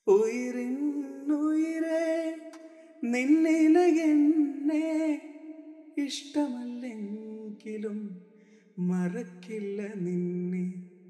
ഉയരിൻ ഉയരേ നിന്നിലയെന്നെ ഇഷ്ടമല്ലെങ്കിലും മറക്കില്ല നിന്നെ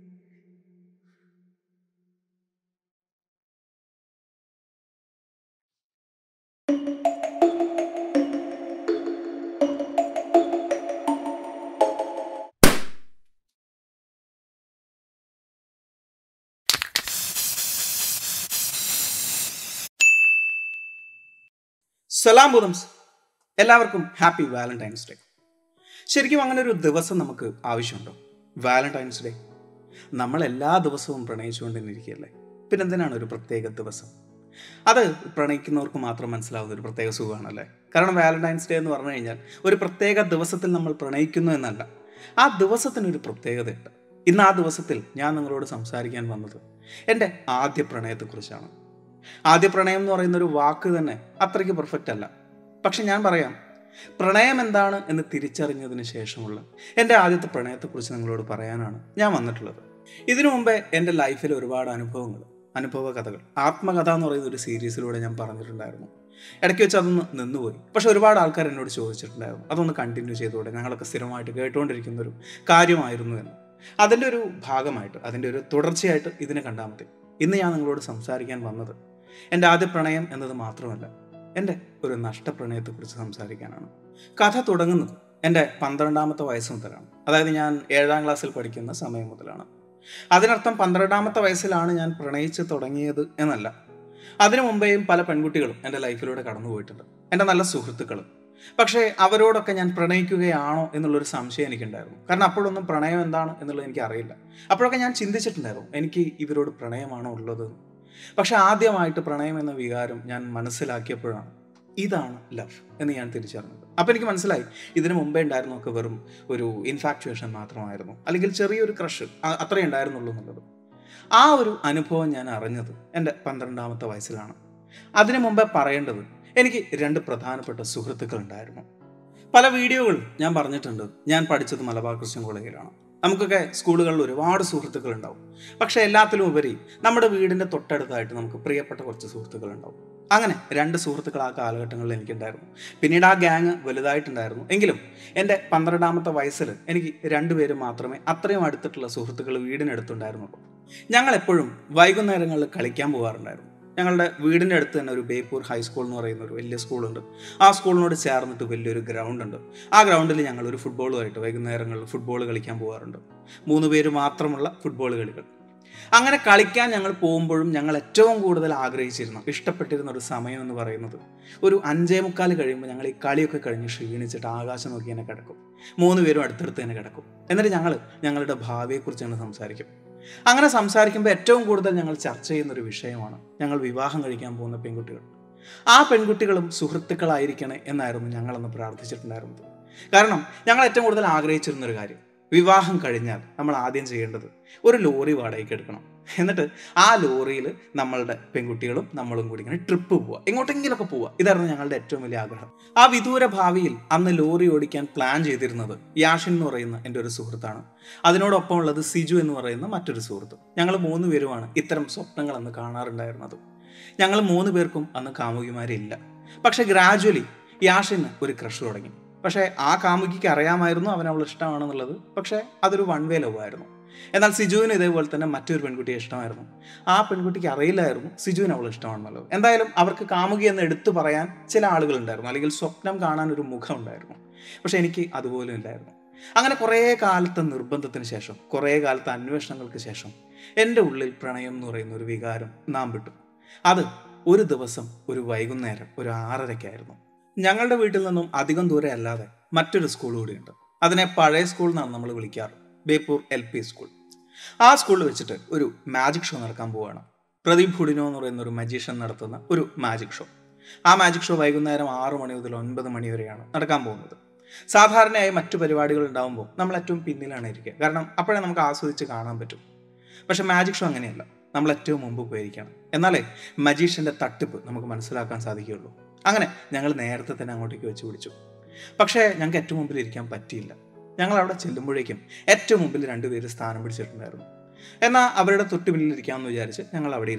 സലാം ബുദംസ് എല്ലാവർക്കും ഹാപ്പി വാലന്റൈൻസ് ഡേ ശരിക്കും അങ്ങനെ ഒരു ദിവസം നമുക്ക് ആവശ്യമുണ്ടോ വാലന്റൈൻസ് ഡേ നമ്മൾ എല്ലാ ദിവസവും പ്രണയിച്ചുകൊണ്ട് തന്നെ ഇരിക്കുകയല്ലേ പിന്നെന്തിനാണ് ഒരു പ്രത്യേക ദിവസം അത് പ്രണയിക്കുന്നവർക്ക് മാത്രം മനസ്സിലാവുന്ന ഒരു പ്രത്യേക സുഖമാണല്ലേ കാരണം വാലന്റൈൻസ് ഡേ എന്ന് പറഞ്ഞു കഴിഞ്ഞാൽ ഒരു പ്രത്യേക ദിവസത്തിൽ നമ്മൾ പ്രണയിക്കുന്നു എന്നല്ല ആ ദിവസത്തിനൊരു പ്രത്യേകതയുണ്ട് ഇന്ന് ആ ദിവസത്തിൽ ഞാൻ നിങ്ങളോട് സംസാരിക്കാൻ വന്നത് എൻ്റെ ആദ്യ പ്രണയത്തെക്കുറിച്ചാണ് ആദ്യ പ്രണയം എന്ന് പറയുന്ന ഒരു വാക്ക് തന്നെ അത്രയ്ക്ക് പെർഫെക്റ്റ് അല്ല പക്ഷെ ഞാൻ പറയാം പ്രണയം എന്താണ് എന്ന് തിരിച്ചറിഞ്ഞതിന് ശേഷമുള്ള എൻ്റെ ആദ്യത്തെ പ്രണയത്തെക്കുറിച്ച് നിങ്ങളോട് പറയാനാണ് ഞാൻ വന്നിട്ടുള്ളത് ഇതിനു മുമ്പേ എൻ്റെ ലൈഫിൽ ഒരുപാട് അനുഭവങ്ങൾ അനുഭവ കഥകൾ ആത്മകഥ എന്ന് പറയുന്ന ഒരു സീരീസിലൂടെ ഞാൻ പറഞ്ഞിട്ടുണ്ടായിരുന്നു ഇടയ്ക്ക് വെച്ച് അതൊന്ന് നിന്നുപോയി പക്ഷെ ഒരുപാട് ആൾക്കാർ എന്നോട് ചോദിച്ചിട്ടുണ്ടായിരുന്നു അതൊന്ന് കണ്ടിന്യൂ ചെയ്തുകൂടെ ഞങ്ങളൊക്കെ സ്ഥിരമായിട്ട് കേട്ടുകൊണ്ടിരിക്കുന്ന ഒരു കാര്യമായിരുന്നു എന്ന് അതിൻ്റെ ഒരു ഭാഗമായിട്ട് അതിൻ്റെ ഒരു തുടർച്ചയായിട്ട് ഇതിനെ കണ്ടാൽ മതി ഇന്ന് ഞാൻ നിങ്ങളോട് സംസാരിക്കാൻ വന്നത് എൻ്റെ ആദ്യ പ്രണയം എന്നത് മാത്രമല്ല എൻ്റെ ഒരു നഷ്ടപ്രണയത്തെക്കുറിച്ച് സംസാരിക്കാനാണ് കഥ തുടങ്ങുന്നത് എൻ്റെ പന്ത്രണ്ടാമത്തെ വയസ്സ് മുതലാണ് അതായത് ഞാൻ ഏഴാം ക്ലാസ്സിൽ പഠിക്കുന്ന സമയം മുതലാണ് അതിനർത്ഥം പന്ത്രണ്ടാമത്തെ വയസ്സിലാണ് ഞാൻ പ്രണയിച്ച് തുടങ്ങിയത് എന്നല്ല അതിനു മുമ്പേയും പല പെൺകുട്ടികളും എൻ്റെ ലൈഫിലൂടെ കടന്നു പോയിട്ടുണ്ട് എൻ്റെ നല്ല സുഹൃത്തുക്കളും പക്ഷേ അവരോടൊക്കെ ഞാൻ പ്രണയിക്കുകയാണോ എന്നുള്ളൊരു സംശയം എനിക്കുണ്ടായിരുന്നു കാരണം അപ്പോഴൊന്നും പ്രണയം എന്താണ് എന്നുള്ളത് എനിക്ക് അറിയില്ല അപ്പോഴൊക്കെ ഞാൻ ചിന്തിച്ചിട്ടുണ്ടായിരുന്നു എനിക്ക് ഇവരോട് പ്രണയമാണോ ഉള്ളത് പക്ഷെ ആദ്യമായിട്ട് പ്രണയം എന്ന വികാരം ഞാൻ മനസ്സിലാക്കിയപ്പോഴാണ് ഇതാണ് ലവ് എന്ന് ഞാൻ തിരിച്ചറിഞ്ഞത് അപ്പം എനിക്ക് മനസ്സിലായി ഇതിനു മുമ്പേ ഉണ്ടായിരുന്നൊക്കെ വെറും ഒരു ഇൻഫാക്ച്വേഷൻ മാത്രമായിരുന്നു അല്ലെങ്കിൽ ചെറിയൊരു ക്രഷ് അത്രേ ഉണ്ടായിരുന്നുള്ളൂ എന്നുള്ളത് ആ ഒരു അനുഭവം ഞാൻ അറിഞ്ഞത് എൻ്റെ പന്ത്രണ്ടാമത്തെ വയസ്സിലാണ് അതിനു മുമ്പേ പറയേണ്ടത് എനിക്ക് രണ്ട് പ്രധാനപ്പെട്ട സുഹൃത്തുക്കൾ ഉണ്ടായിരുന്നു പല വീഡിയോകളും ഞാൻ പറഞ്ഞിട്ടുണ്ട് ഞാൻ പഠിച്ചത് മലബാർ ക്രിസ്ത്യൻ കോളേജിലാണ് നമുക്കൊക്കെ സ്കൂളുകളിൽ ഒരുപാട് സുഹൃത്തുക്കൾ ഉണ്ടാവും പക്ഷേ എല്ലാത്തിലും ഉപരി നമ്മുടെ വീടിൻ്റെ തൊട്ടടുത്തായിട്ട് നമുക്ക് പ്രിയപ്പെട്ട കുറച്ച് സുഹൃത്തുക്കൾ ഉണ്ടാവും അങ്ങനെ രണ്ട് സുഹൃത്തുക്കൾ ആ കാലഘട്ടങ്ങളിൽ എനിക്കുണ്ടായിരുന്നു പിന്നീട് ആ ഗ്യാങ് വലുതായിട്ടുണ്ടായിരുന്നു എങ്കിലും എൻ്റെ പന്ത്രണ്ടാമത്തെ വയസ്സിൽ എനിക്ക് രണ്ടുപേര് മാത്രമേ അത്രയും അടുത്തിട്ടുള്ള സുഹൃത്തുക്കൾ വീടിനടുത്തുണ്ടായിരുന്നുള്ളൂ ഞങ്ങൾ എപ്പോഴും വൈകുന്നേരങ്ങളിൽ കളിക്കാൻ പോകാറുണ്ടായിരുന്നു ഞങ്ങളുടെ വീടിൻ്റെ അടുത്ത് തന്നെ ഒരു ബേപ്പൂർ ഹൈസ്കൂൾ എന്ന് പറയുന്ന ഒരു വലിയ സ്കൂളുണ്ട് ആ സ്കൂളിനോട് ചേർന്നിട്ട് വലിയൊരു ഗ്രൗണ്ട് ഉണ്ട് ആ ഗ്രൗണ്ടിൽ ഞങ്ങൾ ഒരു ഫുട്ബോളുമായിട്ട് വൈകുന്നേരങ്ങളിൽ ഫുട്ബോൾ കളിക്കാൻ പോകാറുണ്ട് മൂന്ന് പേര് മാത്രമുള്ള ഫുട്ബോൾ കളികൾ അങ്ങനെ കളിക്കാൻ ഞങ്ങൾ പോകുമ്പോഴും ഞങ്ങൾ ഏറ്റവും കൂടുതൽ ആഗ്രഹിച്ചിരുന്നു ഇഷ്ടപ്പെട്ടിരുന്ന ഒരു സമയം എന്ന് പറയുന്നത് ഒരു അഞ്ചേ മുക്കാൽ കഴിയുമ്പോൾ ഞങ്ങൾ ഈ കളിയൊക്കെ കഴിഞ്ഞ് ക്ഷീണിച്ചിട്ട് ആകാശം നോക്കി തന്നെ കിടക്കും മൂന്ന് പേരും അടുത്തടുത്ത് തന്നെ കിടക്കും എന്നിട്ട് ഞങ്ങൾ ഞങ്ങളുടെ ഭാവിയെക്കുറിച്ചാണ് സംസാരിക്കും അങ്ങനെ സംസാരിക്കുമ്പോൾ ഏറ്റവും കൂടുതൽ ഞങ്ങൾ ചർച്ച ചെയ്യുന്ന ഒരു വിഷയമാണ് ഞങ്ങൾ വിവാഹം കഴിക്കാൻ പോകുന്ന പെൺകുട്ടികൾ ആ പെൺകുട്ടികളും സുഹൃത്തുക്കളായിരിക്കണേ എന്നായിരുന്നു ഞങ്ങളന്ന് പ്രാർത്ഥിച്ചിട്ടുണ്ടായിരുന്നത് കാരണം ഞങ്ങൾ ഏറ്റവും കൂടുതൽ ആഗ്രഹിച്ചിരുന്ന ഒരു കാര്യം വിവാഹം കഴിഞ്ഞാൽ നമ്മൾ ആദ്യം ചെയ്യേണ്ടത് ഒരു ലോറി വാടകയ്ക്ക് എടുക്കണം എന്നിട്ട് ആ ലോറിയിൽ നമ്മളുടെ പെൺകുട്ടികളും നമ്മളും കൂടി ഇങ്ങനെ ട്രിപ്പ് പോവുക എങ്ങോട്ടെങ്കിലൊക്കെ പോവുക ഇതായിരുന്നു ഞങ്ങളുടെ ഏറ്റവും വലിയ ആഗ്രഹം ആ വിദൂര ഭാവിയിൽ അന്ന് ലോറി ഓടിക്കാൻ പ്ലാൻ ചെയ്തിരുന്നത് യാഷിൻ എന്ന് പറയുന്ന എൻ്റെ ഒരു സുഹൃത്താണ് അതിനോടൊപ്പം ഉള്ളത് സിജു എന്ന് പറയുന്ന മറ്റൊരു സുഹൃത്ത് ഞങ്ങൾ മൂന്ന് പേരുമാണ് ഇത്തരം സ്വപ്നങ്ങൾ അന്ന് കാണാറുണ്ടായിരുന്നത് ഞങ്ങൾ മൂന്ന് പേർക്കും അന്ന് കാമുകിമാരില്ല പക്ഷെ ഗ്രാജുവലി യാഷിന് ഒരു ക്രഷ് തുടങ്ങി പക്ഷേ ആ കാമുകിക്ക് അറിയാമായിരുന്നു അവൻ അവൾ ഇഷ്ടമാണെന്നുള്ളത് പക്ഷേ അതൊരു വൺ വേ ലവ് ആയിരുന്നു എന്നാൽ സിജുവിന് ഇതേപോലെ തന്നെ മറ്റൊരു പെൺകുട്ടിയെ ഇഷ്ടമായിരുന്നു ആ പെൺകുട്ടിക്ക് അറിയില്ലായിരുന്നു സിജുവിന് അവൾ ഇഷ്ടമാണെന്നുള്ളത് എന്തായാലും അവർക്ക് കാമുകി എന്ന് എടുത്തു പറയാൻ ചില ആളുകൾ ഉണ്ടായിരുന്നു അല്ലെങ്കിൽ സ്വപ്നം കാണാൻ ഒരു മുഖം ഉണ്ടായിരുന്നു പക്ഷെ എനിക്ക് അതുപോലും ഇല്ലായിരുന്നു അങ്ങനെ കുറേ കാലത്തെ നിർബന്ധത്തിന് ശേഷം കുറേ കാലത്തെ അന്വേഷണങ്ങൾക്ക് ശേഷം എൻ്റെ ഉള്ളിൽ പ്രണയം എന്ന് പറയുന്ന ഒരു വികാരം നാം വിട്ടു അത് ഒരു ദിവസം ഒരു വൈകുന്നേരം ഒരു ആറരയ്ക്കായിരുന്നു ഞങ്ങളുടെ വീട്ടിൽ നിന്നും അധികം ദൂരെ അല്ലാതെ മറ്റൊരു സ്കൂൾ കൂടിയുണ്ട് അതിനെ പഴയ സ്കൂൾ എന്നാണ് നമ്മൾ വിളിക്കാറ് ബേപ്പൂർ എൽ പി സ്കൂൾ ആ സ്കൂളിൽ വെച്ചിട്ട് ഒരു മാജിക് ഷോ നടക്കാൻ പോവുകയാണ് പ്രദീപ് ഹുഡിനോ എന്ന് പറയുന്ന ഒരു മജീഷ്യൻ നടത്തുന്ന ഒരു മാജിക് ഷോ ആ മാജിക് ഷോ വൈകുന്നേരം ആറ് മണി മുതൽ ഒൻപത് മണി വരെയാണ് നടക്കാൻ പോകുന്നത് സാധാരണയായി മറ്റു പരിപാടികൾ ഉണ്ടാകുമ്പോൾ നമ്മൾ ഏറ്റവും പിന്നിലാണ് ഇരിക്കുക കാരണം അപ്പോഴേ നമുക്ക് ആസ്വദിച്ച് കാണാൻ പറ്റും പക്ഷെ മാജിക് ഷോ അങ്ങനെയല്ല നമ്മൾ ഏറ്റവും മുമ്പ് പോയിരിക്കണം എന്നാലേ മജീഷ്യൻ്റെ തട്ടിപ്പ് നമുക്ക് മനസ്സിലാക്കാൻ സാധിക്കുകയുള്ളൂ അങ്ങനെ ഞങ്ങൾ നേരത്തെ തന്നെ അങ്ങോട്ടേക്ക് വെച്ച് പിടിച്ചു പക്ഷേ ഞങ്ങൾക്ക് ഏറ്റവും മുമ്പിൽ ഇരിക്കാൻ പറ്റിയില്ല ഞങ്ങൾ അവിടെ ചെല്ലുമ്പോഴേക്കും ഏറ്റവും മുമ്പിൽ രണ്ടുപേര് സ്ഥാനം പിടിച്ചിട്ടുണ്ടായിരുന്നു എന്നാൽ അവരുടെ തൊട്ട് പിന്നിൽ ഇരിക്കാമെന്ന് വിചാരിച്ച് ഞങ്ങൾ അവിടെ ഇരുന്നു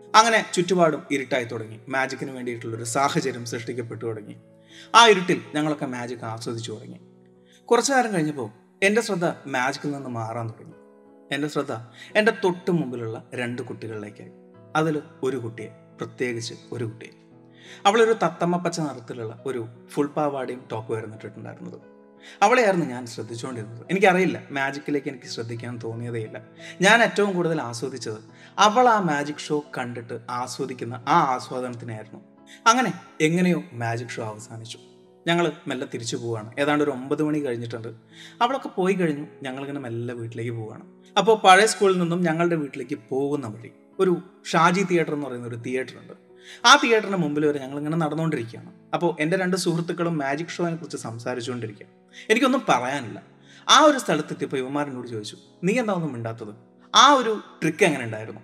അങ്ങനെ ചുറ്റുപാടും ഇരുട്ടായി തുടങ്ങി മാജിക്കിന് വേണ്ടിയിട്ടുള്ളൊരു സാഹചര്യം സൃഷ്ടിക്കപ്പെട്ടു തുടങ്ങി ആ ഇരുട്ടിൽ ഞങ്ങളൊക്കെ മാജിക് ആസ്വദിച്ചു തുടങ്ങി കുറച്ചു നേരം കഴിഞ്ഞപ്പോൾ എൻ്റെ ശ്രദ്ധ മാജിക്കിൽ നിന്ന് മാറാൻ തുടങ്ങി എൻ്റെ ശ്രദ്ധ എൻ്റെ തൊട്ട് മുമ്പിലുള്ള രണ്ട് കുട്ടികളിലേക്കായി അതിൽ ഒരു കുട്ടിയെ പ്രത്യേകിച്ച് ഒരു കുട്ടിയെ അവളൊരു തത്തമ്മ പച്ച നിറത്തിലുള്ള ഒരു ഫുൾ പാവാടയും ടോപ്പ് വരുന്നിട്ടുണ്ടായിരുന്നത് അവളെയായിരുന്നു ഞാൻ ശ്രദ്ധിച്ചുകൊണ്ടിരുന്നത് എനിക്കറിയില്ല മാജിക്കിലേക്ക് എനിക്ക് ശ്രദ്ധിക്കാൻ തോന്നിയതേയില്ല ഞാൻ ഏറ്റവും കൂടുതൽ ആസ്വദിച്ചത് അവൾ ആ മാജിക് ഷോ കണ്ടിട്ട് ആസ്വദിക്കുന്ന ആ ആസ്വാദനത്തിനായിരുന്നു അങ്ങനെ എങ്ങനെയോ മാജിക് ഷോ അവസാനിച്ചു ഞങ്ങൾ മെല്ലെ തിരിച്ചു പോവുകയാണ് ഏതാണ്ട് ഒരു ഒമ്പത് മണി കഴിഞ്ഞിട്ടുണ്ട് അവളൊക്കെ പോയി കഴിഞ്ഞു ഞങ്ങളിങ്ങനെ മെല്ലെ വീട്ടിലേക്ക് പോവുകയാണ് അപ്പോൾ പഴയ സ്കൂളിൽ നിന്നും ഞങ്ങളുടെ വീട്ടിലേക്ക് പോകുന്ന വഴി ഒരു ഷാജി തിയേറ്റർ എന്ന് പറയുന്ന ഒരു തിയേറ്റർ ഉണ്ട് ആ തിയേറ്ററിന് മുമ്പിൽ വരെ ഞങ്ങൾ ഇങ്ങനെ നടന്നുകൊണ്ടിരിക്കുകയാണ് അപ്പോൾ എൻ്റെ രണ്ട് സുഹൃത്തുക്കളും മാജിക് ഷോയെ കുറിച്ച് സംസാരിച്ചുകൊണ്ടിരിക്കുക എനിക്കൊന്നും പറയാനില്ല ആ ഒരു സ്ഥലത്തെത്തിയപ്പോൾ യുവമാരനോട് ചോദിച്ചു നീ എന്താ ഒന്നും മിണ്ടാത്തത് ആ ഒരു ട്രിക്ക് എങ്ങനെ ഉണ്ടായിരുന്നു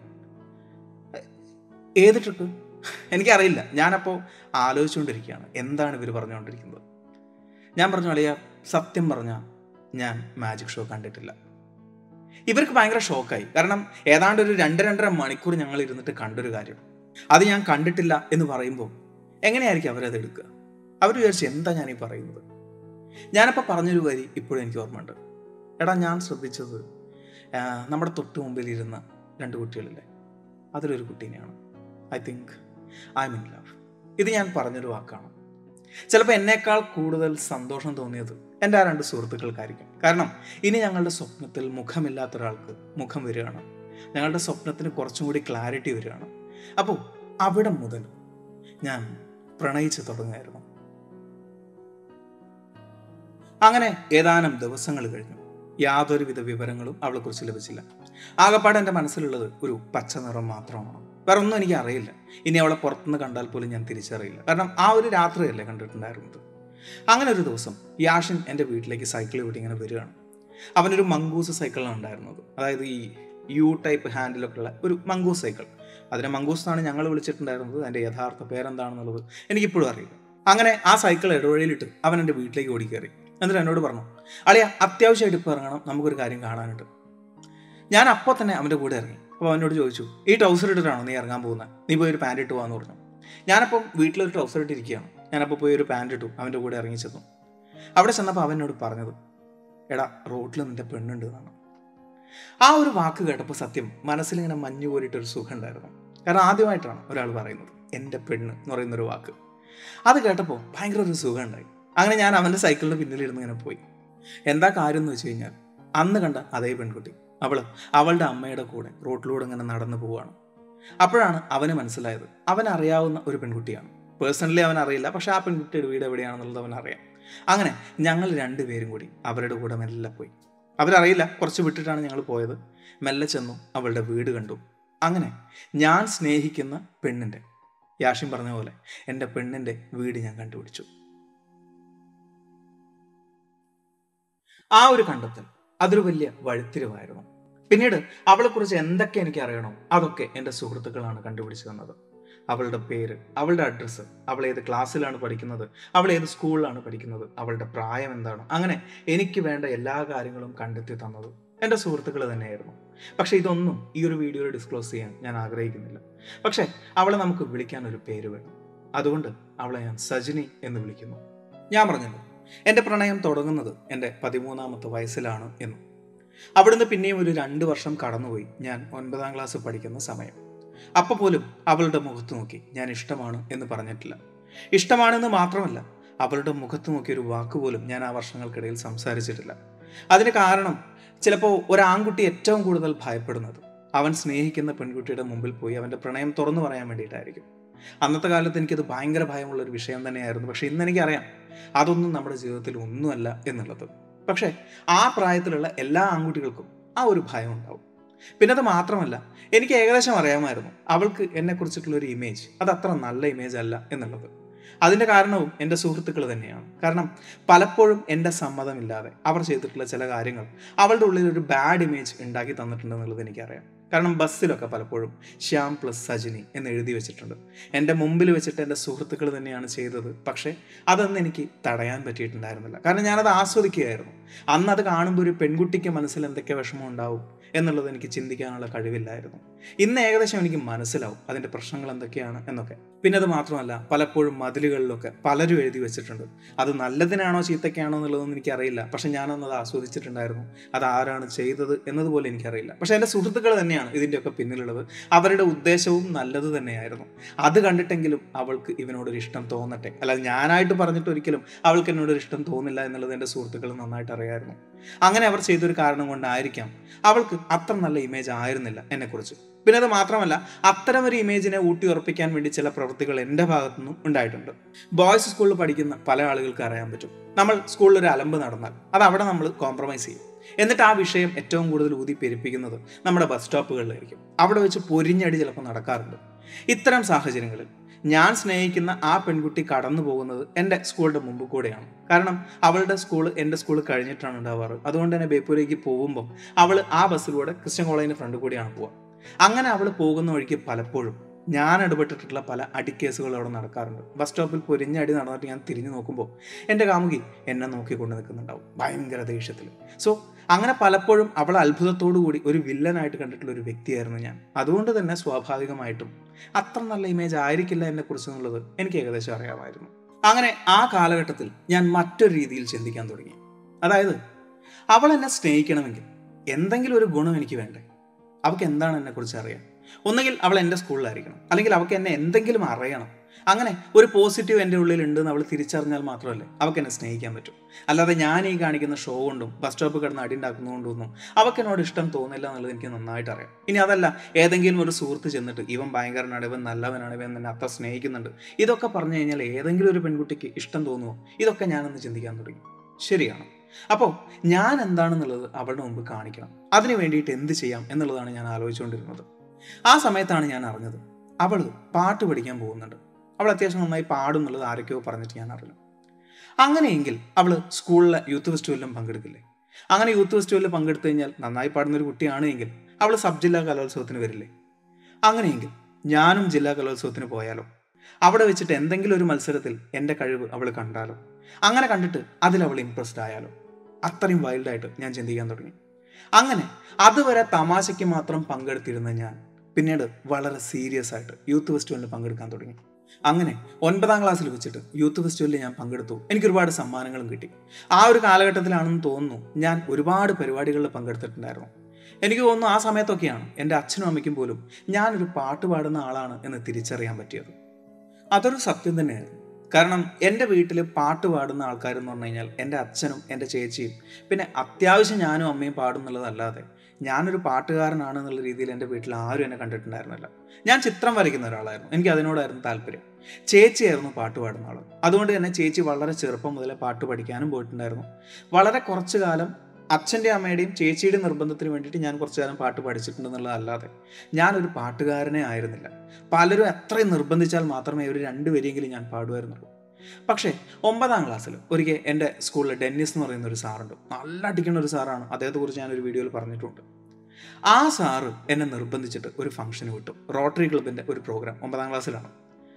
ഏത് ട്രിക്ക് എനിക്കറിയില്ല ഞാനപ്പോൾ ആലോചിച്ചുകൊണ്ടിരിക്കുകയാണ് എന്താണ് ഇവർ പറഞ്ഞുകൊണ്ടിരിക്കുന്നത് ഞാൻ പറഞ്ഞു അളിയ സത്യം പറഞ്ഞാൽ ഞാൻ മാജിക് ഷോ കണ്ടിട്ടില്ല ഇവർക്ക് ഭയങ്കര ഷോക്കായി കാരണം ഏതാണ്ട് ഒരു രണ്ട് രണ്ടര മണിക്കൂർ ഞങ്ങൾ ഇരുന്നിട്ട് കണ്ടൊരു കാര്യം അത് ഞാൻ കണ്ടിട്ടില്ല എന്ന് പറയുമ്പോൾ എങ്ങനെയായിരിക്കും അവരത് എടുക്കുക അവർ വിചാരിച്ചു എന്താ ഞാൻ ഈ പറയുന്നത് ഞാനപ്പോൾ പറഞ്ഞൊരു വരി ഇപ്പോഴും എനിക്ക് ഓർമ്മയുണ്ട് എടാ ഞാൻ ശ്രദ്ധിച്ചത് ആ, നമ്മുടെ തൊട്ട് മുമ്പിൽ ഇരുന്ന രണ്ട് കുട്ടികളില്ലേ അതിലൊരു കുട്ടീനെയാണ് I think I mean love ഇത് ഞാൻ പറഞ്ഞൊരു വാക്കാണ് ചിലപ്പോൾ എന്നേക്കാൾ കൂടുതൽ സന്തോഷം തോന്നിയത് എൻ്റെ ആ രണ്ട് സുഹൃത്തുക്കൾക്കായിരിക്കും കാരണം ഇനി ഞങ്ങളുടെ സ്വപ്നത്തിൽ മുഖമില്ലാത്ത ഒരാൾക്ക് മുഖം വരികയാണ് ഞങ്ങളുടെ സ്വപ്നത്തിന് കുറച്ചും കൂടി ക്ലാരിറ്റി വരികയാണ് അപ്പോൾ അവിടെ മുതൽ ഞാൻ പ്രണയിച്ച് തുടങ്ങുമായിരുന്നു അങ്ങനെ ഏതാനും ദിവസങ്ങൾ കഴിഞ്ഞു യാതൊരുവിധ വിവരങ്ങളും അവളെക്കുറിച്ച് ലഭിച്ചില്ല ആകപ്പാടെ എൻ്റെ മനസ്സിലുള്ളത് ഒരു പച്ച നിറം മാത്രമാണ് വേറെ ഒന്നും എനിക്ക് അറിയില്ല ഇനി അവളെ പുറത്തുനിന്ന് കണ്ടാൽ പോലും ഞാൻ തിരിച്ചറിയില്ല കാരണം ആ ഒരു രാത്രിയല്ലേ കണ്ടിട്ടുണ്ടായിരുന്നത് അങ്ങനെ ഒരു ദിവസം യാഷിൻ എൻ്റെ വീട്ടിലേക്ക് സൈക്കിൾ വിട്ട് ഇങ്ങനെ വരികയാണ് അവനൊരു മങ്കൂസ് സൈക്കിളാണ് ഉണ്ടായിരുന്നത് അതായത് ഈ യു ടൈപ്പ് ഹാൻഡിലൊക്കെ ഉള്ള ഒരു മങ്കൂസ് സൈക്കിൾ അതിനെ മങ്കൂസ് എന്നാണ് ഞങ്ങൾ വിളിച്ചിട്ടുണ്ടായിരുന്നത് അതിൻ്റെ യഥാർത്ഥ പേരെന്താണെന്നുള്ളത് എനിക്കിപ്പോഴും അറിയില്ല അങ്ങനെ ആ സൈക്കിൾ ഇടവഴിയിലിട്ട് അവൻ എൻ്റെ വീട്ടിലേക്ക് ഓടിക്കയറി എന്നിട്ട് എന്നോട് പറഞ്ഞു അളിയ അത്യാവശ്യമായിട്ട് ഇപ്പോൾ ഇറങ്ങണം നമുക്കൊരു കാര്യം കാണാനുണ്ട് ഞാൻ അപ്പോൾ തന്നെ അവൻ്റെ കൂടെ ഇറങ്ങി അപ്പോൾ അവനോട് ചോദിച്ചു ഈ ട്രൗസർ ഇട്ടിട്ടാണോ നീ ഇറങ്ങാൻ പോകുന്നത് നീ പോയി ഒരു പാൻറ് ഇട്ട് പോകാന്ന് പറഞ്ഞു ഞാനപ്പം വീട്ടിലൊരു ട്രൗസർ ഇട്ടിരിക്കുകയാണ് ഞാനപ്പോൾ പോയി ഒരു പാൻറ് ഇട്ടു അവൻ്റെ കൂടെ ഇറങ്ങി ചെന്നു അവിടെ ചെന്നപ്പോൾ അവൻ എന്നോട് പറഞ്ഞത് എടാ റോട്ടിൽ നിന്റെ പെണ്ണുണ്ട് എന്നാണ് ആ ഒരു വാക്ക് കേട്ടപ്പോൾ സത്യം മനസ്സിലിങ്ങനെ മഞ്ഞു പോലിട്ടൊരു സുഖം ഉണ്ടായിരുന്നു കാരണം ആദ്യമായിട്ടാണ് ഒരാൾ പറയുന്നത് എൻ്റെ പെണ്ണ് എന്ന് പറയുന്നൊരു വാക്ക് അത് കേട്ടപ്പോൾ ഭയങ്കര ഒരു സുഖം ഉണ്ടായി അങ്ങനെ ഞാൻ അവൻ്റെ സൈക്കിളിൻ്റെ പിന്നിലിരുന്ന് ഇങ്ങനെ പോയി എന്താ കാര്യം എന്ന് വെച്ച് കഴിഞ്ഞാൽ അന്ന് കണ്ട അതേ പെൺകുട്ടി അവൾ അവളുടെ അമ്മയുടെ കൂടെ റോട്ടിലൂടെ ഇങ്ങനെ നടന്നു പോവുകയാണ് അപ്പോഴാണ് അവന് മനസ്സിലായത് അവൻ അറിയാവുന്ന ഒരു പെൺകുട്ടിയാണ് പേഴ്സണലി അവൻ അറിയില്ല പക്ഷെ ആ പെൺകുട്ടിയുടെ വീട് എവിടെയാണെന്നുള്ളത് അവൻ അറിയാം അങ്ങനെ ഞങ്ങൾ രണ്ടുപേരും കൂടി അവരുടെ കൂടെ മെല്ലെ പോയി അവരറിയില്ല കുറച്ച് വിട്ടിട്ടാണ് ഞങ്ങൾ പോയത് മെല്ലെ ചെന്നു അവളുടെ വീട് കണ്ടു അങ്ങനെ ഞാൻ സ്നേഹിക്കുന്ന പെണ്ണിൻ്റെ യാഷിൻ പറഞ്ഞ പോലെ എൻ്റെ പെണ്ണിൻ്റെ വീട് ഞാൻ കണ്ടുപിടിച്ചു ആ ഒരു കണ്ടെത്തൽ അതൊരു വലിയ വഴിത്തിരിവായിരുന്നു പിന്നീട് അവളെക്കുറിച്ച് എന്തൊക്കെ എനിക്ക് അറിയണോ അതൊക്കെ എൻ്റെ സുഹൃത്തുക്കളാണ് കണ്ടുപിടിച്ചു തന്നത് അവളുടെ പേര് അവളുടെ അഡ്രസ്സ് അവൾ ഏത് ക്ലാസ്സിലാണ് പഠിക്കുന്നത് അവൾ ഏത് സ്കൂളിലാണ് പഠിക്കുന്നത് അവളുടെ പ്രായം എന്താണ് അങ്ങനെ എനിക്ക് വേണ്ട എല്ലാ കാര്യങ്ങളും കണ്ടെത്തി തന്നത് എൻ്റെ സുഹൃത്തുക്കൾ തന്നെയായിരുന്നു പക്ഷേ ഇതൊന്നും ഈ ഒരു വീഡിയോയിൽ ഡിസ്ക്ലോസ് ചെയ്യാൻ ഞാൻ ആഗ്രഹിക്കുന്നില്ല പക്ഷേ അവളെ നമുക്ക് വിളിക്കാൻ ഒരു പേര് വേണം അതുകൊണ്ട് അവളെ ഞാൻ സജിനി എന്ന് വിളിക്കുന്നു ഞാൻ പറഞ്ഞല്ലോ എൻ്റെ പ്രണയം തുടങ്ങുന്നത് എൻ്റെ പതിമൂന്നാമത്തെ വയസ്സിലാണ് എന്ന് അവിടുന്ന് പിന്നെയും ഒരു രണ്ട് വർഷം കടന്നുപോയി ഞാൻ ഒൻപതാം ക്ലാസ് പഠിക്കുന്ന സമയം അപ്പോൾ പോലും അവളുടെ മുഖത്ത് നോക്കി ഞാൻ ഇഷ്ടമാണ് എന്ന് പറഞ്ഞിട്ടില്ല ഇഷ്ടമാണെന്ന് മാത്രമല്ല അവളുടെ മുഖത്ത് നോക്കി ഒരു വാക്ക് പോലും ഞാൻ ആ വർഷങ്ങൾക്കിടയിൽ സംസാരിച്ചിട്ടില്ല അതിന് കാരണം ചിലപ്പോൾ ഒരു ആൺകുട്ടി ഏറ്റവും കൂടുതൽ ഭയപ്പെടുന്നത് അവൻ സ്നേഹിക്കുന്ന പെൺകുട്ടിയുടെ മുമ്പിൽ പോയി അവൻ്റെ പ്രണയം തുറന്നു പറയാൻ വേണ്ടിയിട്ടായിരിക്കും അന്നത്തെ കാലത്ത് എനിക്കത് ഭയങ്കര ഭയമുള്ള ഒരു വിഷയം തന്നെയായിരുന്നു പക്ഷെ ഇന്ന് എനിക്കറിയാം അതൊന്നും നമ്മുടെ ജീവിതത്തിൽ ഒന്നുമല്ല എന്നുള്ളത് പക്ഷേ ആ പ്രായത്തിലുള്ള എല്ലാ ആൺകുട്ടികൾക്കും ആ ഒരു ഭയം ഉണ്ടാവും പിന്നെ അത് മാത്രമല്ല എനിക്ക് ഏകദേശം അറിയാമായിരുന്നു അവൾക്ക് എന്നെക്കുറിച്ചിട്ടുള്ള ഒരു ഇമേജ് അത് അത്ര നല്ല ഇമേജ് അല്ല എന്നുള്ളത് അതിൻ്റെ കാരണവും എൻ്റെ സുഹൃത്തുക്കൾ തന്നെയാണ് കാരണം പലപ്പോഴും എൻ്റെ സമ്മതമില്ലാതെ അവർ ചെയ്തിട്ടുള്ള ചില കാര്യങ്ങൾ അവളുടെ ഉള്ളിൽ ഒരു ബാഡ് ഇമേജ് ഉണ്ടാക്കി തന്നിട്ടുണ്ടെന്നുള്ളത് എനിക്കറിയാം കാരണം ബസ്സിലൊക്കെ പലപ്പോഴും ശ്യാം പ്ലസ് സജിനി എന്ന് എഴുതി വെച്ചിട്ടുണ്ട് എൻ്റെ മുമ്പിൽ വെച്ചിട്ട് എൻ്റെ സുഹൃത്തുക്കൾ തന്നെയാണ് ചെയ്തത് പക്ഷേ അതൊന്നും എനിക്ക് തടയാൻ പറ്റിയിട്ടുണ്ടായിരുന്നില്ല കാരണം ഞാനത് ആസ്വദിക്കുകയായിരുന്നു അന്ന് അത് കാണുമ്പോൾ ഒരു പെൺകുട്ടിക്ക് മനസ്സിൽ എന്തൊക്കെ വിഷമം ഉണ്ടാവും എന്നുള്ളത് എനിക്ക് ചിന്തിക്കാനുള്ള കഴിവില്ലായിരുന്നു ഇന്ന് ഏകദേശം എനിക്ക് മനസ്സിലാവും അതിൻ്റെ പ്രശ്നങ്ങൾ എന്തൊക്കെയാണ് എന്നൊക്കെ പിന്നെ അത് മാത്രമല്ല പലപ്പോഴും മതിലുകളിലൊക്കെ പലരും എഴുതി വെച്ചിട്ടുണ്ട് അത് നല്ലതിനാണോ ചീത്തയ്ക്കാണോ എന്നുള്ളതൊന്നും എനിക്കറിയില്ല പക്ഷെ ഞാനൊന്നത് ആസ്വദിച്ചിട്ടുണ്ടായിരുന്നു അത് ആരാണ് ചെയ്തത് എന്നതുപോലെ എനിക്കറിയില്ല പക്ഷെ എൻ്റെ സുഹൃത്തുക്കൾ തന്നെയാണ് ഇതിൻ്റെയൊക്കെ പിന്നിലുള്ളത് അവരുടെ ഉദ്ദേശവും നല്ലത് തന്നെയായിരുന്നു അത് കണ്ടിട്ടെങ്കിലും അവൾക്ക് ഇവനോടൊരു ഇഷ്ടം തോന്നട്ടെ അല്ലാതെ ഞാനായിട്ട് പറഞ്ഞിട്ട് ഒരിക്കലും അവൾക്ക് എന്നോടൊരു ഇഷ്ടം തോന്നില്ല എന്നുള്ളത് എൻ്റെ സുഹൃത്തുക്കൾ നന്നായിട്ട് അറിയായിരുന്നു അങ്ങനെ അവർ ചെയ്തൊരു കാരണം കൊണ്ടായിരിക്കാം അവൾക്ക് അത്ര നല്ല ഇമേജ് ആയിരുന്നില്ല എന്നെക്കുറിച്ച് പിന്നെ അത് മാത്രമല്ല അത്തരം ഒരു ഇമേജിനെ ഊട്ടി ഉറപ്പിക്കാൻ വേണ്ടി ചില പ്രവൃത്തികൾ എൻ്റെ ഭാഗത്തു നിന്നും ഉണ്ടായിട്ടുണ്ട് ബോയ്സ് സ്കൂളിൽ പഠിക്കുന്ന പല ആളുകൾക്ക് അറിയാൻ പറ്റും നമ്മൾ സ്കൂളിൽ ഒരു അലമ്പ് നടന്നാൽ അത് അവിടെ നമ്മൾ കോംപ്രമൈസ് ചെയ്യും എന്നിട്ട് ആ വിഷയം ഏറ്റവും കൂടുതൽ ഊതി പെരുപ്പിക്കുന്നത് നമ്മുടെ ബസ് സ്റ്റോപ്പുകളിലായിരിക്കും അവിടെ വെച്ച് പൊരിഞ്ഞടി ചിലപ്പോൾ നടക്കാറുണ്ട് ഇത്തരം സാഹചര്യങ്ങളിൽ ഞാൻ സ്നേഹിക്കുന്ന ആ പെൺകുട്ടി കടന്നു പോകുന്നത് എൻ്റെ സ്കൂളിൻ്റെ മുമ്പ് കൂടെയാണ് കാരണം അവളുടെ സ്കൂൾ എൻ്റെ സ്കൂൾ കഴിഞ്ഞിട്ടാണ് ഉണ്ടാവാറ് അതുകൊണ്ട് തന്നെ ബേപ്പൂരേക്ക് പോകുമ്പോൾ അവൾ ആ ബസ്സിലൂടെ ക്രിസ്ത്യൻ കോളേജിൻ്റെ ഫ്രണ്ട് കൂടിയാണ് പോവുക അങ്ങനെ അവൾ പോകുന്ന വഴിക്ക് പലപ്പോഴും ഞാൻ ഇടപെട്ടിട്ടുള്ള പല അടിക്കേസുകൾ അവിടെ നടക്കാറുണ്ട് ബസ് സ്റ്റോപ്പിൽ പൊരിഞ്ഞ അടി നടന്നിട്ട് ഞാൻ തിരിഞ്ഞു നോക്കുമ്പോൾ എൻ്റെ കാമുകി എന്നെ നോക്കിക്കൊണ്ട് നിൽക്കുന്നുണ്ടാവും ഭയങ്കര ദേഷ്യത്തിൽ സോ അങ്ങനെ പലപ്പോഴും അവൾ അത്ഭുതത്തോടു കൂടി ഒരു വില്ലനായിട്ട് കണ്ടിട്ടുള്ള ഒരു വ്യക്തിയായിരുന്നു ഞാൻ അതുകൊണ്ട് തന്നെ സ്വാഭാവികമായിട്ടും അത്ര നല്ല ഇമേജ് ആയിരിക്കില്ല എന്നെക്കുറിച്ച് എന്നുള്ളത് എനിക്ക് ഏകദേശം അറിയാമായിരുന്നു അങ്ങനെ ആ കാലഘട്ടത്തിൽ ഞാൻ മറ്റൊരു രീതിയിൽ ചിന്തിക്കാൻ തുടങ്ങി അതായത് അവൾ എന്നെ സ്നേഹിക്കണമെങ്കിൽ എന്തെങ്കിലും ഒരു ഗുണം എനിക്ക് വേണ്ടേ അവൾക്ക് എന്താണ് എന്നെക്കുറിച്ച് അറിയാം ഒന്നുകിൽ അവൾ എൻ്റെ സ്കൂളിലായിരിക്കണം അല്ലെങ്കിൽ അവൾക്ക് എന്നെ എന്തെങ്കിലും അറിയണം അങ്ങനെ ഒരു പോസിറ്റീവ് എൻ്റെ ഉള്ളിൽ ഉണ്ടെന്ന് അവൾ തിരിച്ചറിഞ്ഞാൽ മാത്രമല്ലേ അവൾക്ക് എന്നെ സ്നേഹിക്കാൻ പറ്റും അല്ലാതെ ഞാൻ ഈ കാണിക്കുന്ന ഷോ കൊണ്ടും ബസ് സ്റ്റോപ്പ് കിടന്ന് അടി ഉണ്ടാക്കുന്നതുകൊണ്ടൊന്നും അവൾക്ക് എന്നോട് ഇഷ്ടം തോന്നില്ല എന്നുള്ളത് എനിക്ക് നന്നായിട്ട് അറിയാം ഇനി അതല്ല ഏതെങ്കിലും ഒരു സുഹൃത്ത് ചെന്നിട്ട് ഇവൻ ഭയങ്കരനാണ് ഇവൻ നല്ലവനാണ് ഇവൻ എന്നെ അത്ര സ്നേഹിക്കുന്നുണ്ട് ഇതൊക്കെ പറഞ്ഞു കഴിഞ്ഞാൽ ഏതെങ്കിലും ഒരു പെൺകുട്ടിക്ക് ഇഷ്ടം തോന്നുമോ ഇതൊക്കെ ഞാനൊന്ന് ചിന്തിക്കാൻ തുടങ്ങി ശരിയാണ് അപ്പോൾ ഞാൻ എന്താണെന്നുള്ളത് അവളുടെ മുമ്പ് കാണിക്കണം അതിന് വേണ്ടിയിട്ട് എന്ത് ചെയ്യാം എന്നുള്ളതാണ് ഞാൻ ആലോചിച്ചുകൊണ്ടിരുന്നത് ആ സമയത്താണ് ഞാൻ അറിഞ്ഞത് അവൾ പാട്ട് പഠിക്കാൻ പോകുന്നുണ്ട് അവൾ അത്യാവശ്യം നന്നായി പാടും എന്നുള്ളത് ആരൊക്കെയോ പറഞ്ഞിട്ട് ഞാൻ അറിഞ്ഞു അങ്ങനെയെങ്കിൽ അവൾ സ്കൂളിലെ യൂത്ത് ഫെസ്റ്റിവലിലും പങ്കെടുക്കില്ലേ അങ്ങനെ യൂത്ത് ഫെസ്റ്റിവലിൽ പങ്കെടുത്തു കഴിഞ്ഞാൽ നന്നായി പാടുന്ന ഒരു കുട്ടിയാണ് എങ്കിൽ അവൾ സബ് ജില്ലാ കലോത്സവത്തിന് വരില്ലേ അങ്ങനെയെങ്കിൽ ഞാനും ജില്ലാ കലോത്സവത്തിന് പോയാലോ അവിടെ വെച്ചിട്ട് എന്തെങ്കിലും ഒരു മത്സരത്തിൽ എൻ്റെ കഴിവ് അവൾ കണ്ടാലോ അങ്ങനെ കണ്ടിട്ട് അതിൽ അവൾ ഇമ്പ്രസ്ഡ് ആയാലോ അത്രയും വൈൽഡായിട്ട് ഞാൻ ചിന്തിക്കാൻ തുടങ്ങി അങ്ങനെ അതുവരെ തമാശയ്ക്ക് മാത്രം പങ്കെടുത്തിരുന്ന ഞാൻ പിന്നീട് വളരെ സീരിയസ് ആയിട്ട് യൂത്ത് ഫെസ്റ്റിവലിൽ പങ്കെടുക്കാൻ തുടങ്ങി അങ്ങനെ ഒൻപതാം ക്ലാസ്സിൽ വെച്ചിട്ട് യൂത്ത് ഫെസ്റ്റിവലിൽ ഞാൻ പങ്കെടുത്തു എനിക്ക് ഒരുപാട് സമ്മാനങ്ങളും കിട്ടി ആ ഒരു കാലഘട്ടത്തിലാണെന്ന് തോന്നുന്നു ഞാൻ ഒരുപാട് പരിപാടികളിൽ പങ്കെടുത്തിട്ടുണ്ടായിരുന്നു എനിക്ക് തോന്നുന്നു ആ സമയത്തൊക്കെയാണ് എൻ്റെ അച്ഛനും അമ്മയ്ക്കും പോലും ഞാനൊരു പാട്ട് പാടുന്ന ആളാണ് എന്ന് തിരിച്ചറിയാൻ പറ്റിയത് അതൊരു സത്യം തന്നെയായിരുന്നു കാരണം എൻ്റെ വീട്ടിൽ പാട്ട് പാടുന്ന ആൾക്കാരെന്ന് പറഞ്ഞു കഴിഞ്ഞാൽ എൻ്റെ അച്ഛനും എൻ്റെ ചേച്ചിയും പിന്നെ അത്യാവശ്യം ഞാനും അമ്മയും പാടുന്നുള്ളതല്ലാതെ ഞാനൊരു പാട്ടുകാരനാണ് എന്നുള്ള രീതിയിൽ എൻ്റെ വീട്ടിൽ ആരും എന്നെ കണ്ടിട്ടുണ്ടായിരുന്നില്ല ഞാൻ ചിത്രം വരയ്ക്കുന്ന ഒരാളായിരുന്നു എനിക്ക് അതിനോടായിരുന്നു താല്പര്യം ചേച്ചിയായിരുന്നു പാട്ട് പാടുന്ന ആൾ അതുകൊണ്ട് തന്നെ ചേച്ചി വളരെ ചെറുപ്പം മുതലേ പാട്ട് പഠിക്കാനും പോയിട്ടുണ്ടായിരുന്നു വളരെ കുറച്ചു കാലം അച്ഛൻ്റെ അമ്മയുടെയും ചേച്ചിയുടെയും നിർബന്ധത്തിന് വേണ്ടിയിട്ട് ഞാൻ കുറച്ചു കാലം പാട്ട് പഠിച്ചിട്ടുണ്ടെന്നുള്ളതല്ലാതെ ഞാനൊരു പാട്ടുകാരനെ ആയിരുന്നില്ല പലരും എത്രയും നിർബന്ധിച്ചാൽ മാത്രമേ ഒരു രണ്ട് വരിയെങ്കിലും ഞാൻ പാടുമായിരുന്നുള്ളൂ പക്ഷേ ഒമ്പതാം ക്ലാസ്സിൽ ഒരിക്കൽ എൻ്റെ സ്കൂളിൽ ഡെന്നിസ് എന്ന് പറയുന്ന ഒരു സാറുണ്ട് നല്ല അടിക്കുന്ന ഒരു സാറാണ് അദ്ദേഹത്തെക്കുറിച്ച് ഞാനൊരു വീഡിയോയിൽ പറഞ്ഞിട്ടുണ്ട് ആ സാറ് എന്നെ നിർബന്ധിച്ചിട്ട് ഒരു ഫംഗ്ഷന് വിട്ടു റോട്ടറി ക്ലബിൻ്റെ ഒരു പ്രോഗ്രാം ഒമ്പതാം ക്ലാസ്സിലാണ്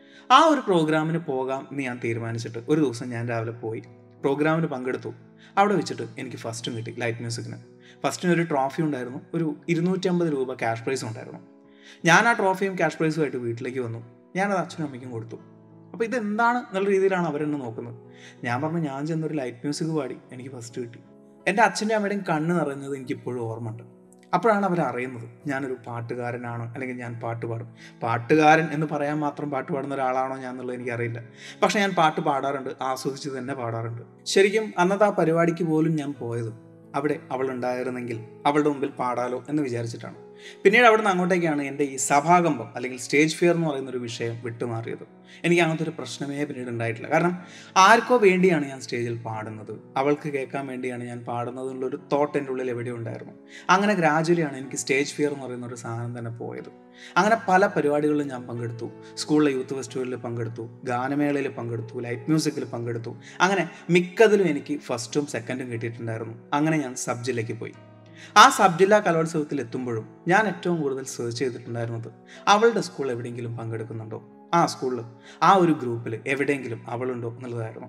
ആ ഒരു പ്രോഗ്രാമിന് പോകാം എന്ന് ഞാൻ തീരുമാനിച്ചിട്ട് ഒരു ദിവസം ഞാൻ രാവിലെ പോയി പ്രോഗ്രാമിന് പങ്കെടുത്തു അവിടെ വെച്ചിട്ട് എനിക്ക് ഫസ്റ്റും കിട്ടി ലൈറ്റ് മ്യൂസിക്കിന് ഫസ്റ്റിന് ഒരു ട്രോഫി ഉണ്ടായിരുന്നു ഒരു ഇരുന്നൂറ്റമ്പത് രൂപ ക്യാഷ് പ്രൈസും ഉണ്ടായിരുന്നു ഞാൻ ആ ട്രോഫിയും ക്യാഷ് പ്രൈസുമായിട്ട് വീട്ടിലേക്ക് വന്നു ഞാനത് അച്ഛനും അമ്മയ്ക്കും കൊടുത്തു അപ്പോൾ ഇതെന്താണ് എന്നുള്ള രീതിയിലാണ് അവരെന്നെ നോക്കുന്നത് ഞാൻ പറഞ്ഞു ഞാൻ ചെന്നൊരു ലൈറ്റ് മ്യൂസിക് പാടി എനിക്ക് ഫസ്റ്റ് കിട്ടി എൻ്റെ അച്ഛൻ്റെ അമ്മയുടെയും കണ്ണ് നിറഞ്ഞത് എനിക്ക് ഇപ്പോഴും ഓർമ്മയുണ്ട് അപ്പോഴാണ് അവർ അറിയുന്നത് ഞാനൊരു പാട്ടുകാരനാണോ അല്ലെങ്കിൽ ഞാൻ പാട്ട് പാടും പാട്ടുകാരൻ എന്ന് പറയാൻ മാത്രം പാട്ട് പാടുന്ന ഒരാളാണോ ഞാൻ എന്നുള്ളത് എനിക്കറിയില്ല പക്ഷെ ഞാൻ പാട്ട് പാടാറുണ്ട് ആസ്വദിച്ച് തന്നെ പാടാറുണ്ട് ശരിക്കും അന്നത്തെ ആ പരിപാടിക്ക് പോലും ഞാൻ പോയത് അവിടെ അവൾ ഉണ്ടായിരുന്നെങ്കിൽ അവളുടെ മുമ്പിൽ പാടാലോ എന്ന് വിചാരിച്ചിട്ടാണ് പിന്നീട് അവിടെ നിന്ന് അങ്ങോട്ടേക്കാണ് എൻ്റെ ഈ സഭാകമ്പം അല്ലെങ്കിൽ സ്റ്റേജ് ഫിയർ എന്ന് പറയുന്ന ഒരു വിഷയം വിട്ടുമാറിയത് എനിക്ക് അങ്ങനത്തെ ഒരു പ്രശ്നമേ പിന്നീട് ഉണ്ടായിട്ടില്ല കാരണം ആർക്കോ വേണ്ടിയാണ് ഞാൻ സ്റ്റേജിൽ പാടുന്നത് അവൾക്ക് കേൾക്കാൻ വേണ്ടിയാണ് ഞാൻ പാടുന്നത് എന്നുള്ളൊരു തോട്ട് എൻ്റെ ഉള്ളിൽ എവിടെ ഉണ്ടായിരുന്നു അങ്ങനെ ഗ്രാജുവലിയാണ് എനിക്ക് സ്റ്റേജ് ഫിയർ എന്ന് പറയുന്ന ഒരു സാധനം തന്നെ പോയത് അങ്ങനെ പല പരിപാടികളിലും ഞാൻ പങ്കെടുത്തു സ്കൂളിലെ യൂത്ത് ഫെസ്റ്റിവലിൽ പങ്കെടുത്തു ഗാനമേളയിൽ പങ്കെടുത്തു ലൈറ്റ് മ്യൂസിക്കിൽ പങ്കെടുത്തു അങ്ങനെ മിക്കതിലും എനിക്ക് ഫസ്റ്റും സെക്കൻഡും കിട്ടിയിട്ടുണ്ടായിരുന്നു അങ്ങനെ ഞാൻ സബ് ജില്ലയ്ക്ക് പോയി ആ സബ് ജില്ലാ കലോത്സവത്തിൽ എത്തുമ്പോഴും ഞാൻ ഏറ്റവും കൂടുതൽ സെർച്ച് ചെയ്തിട്ടുണ്ടായിരുന്നത് അവളുടെ സ്കൂൾ എവിടെയെങ്കിലും പങ്കെടുക്കുന്നുണ്ടോ ആ സ്കൂളിൽ ആ ഒരു ഗ്രൂപ്പിൽ എവിടെയെങ്കിലും അവളുണ്ടോ എന്നുള്ളതായിരുന്നു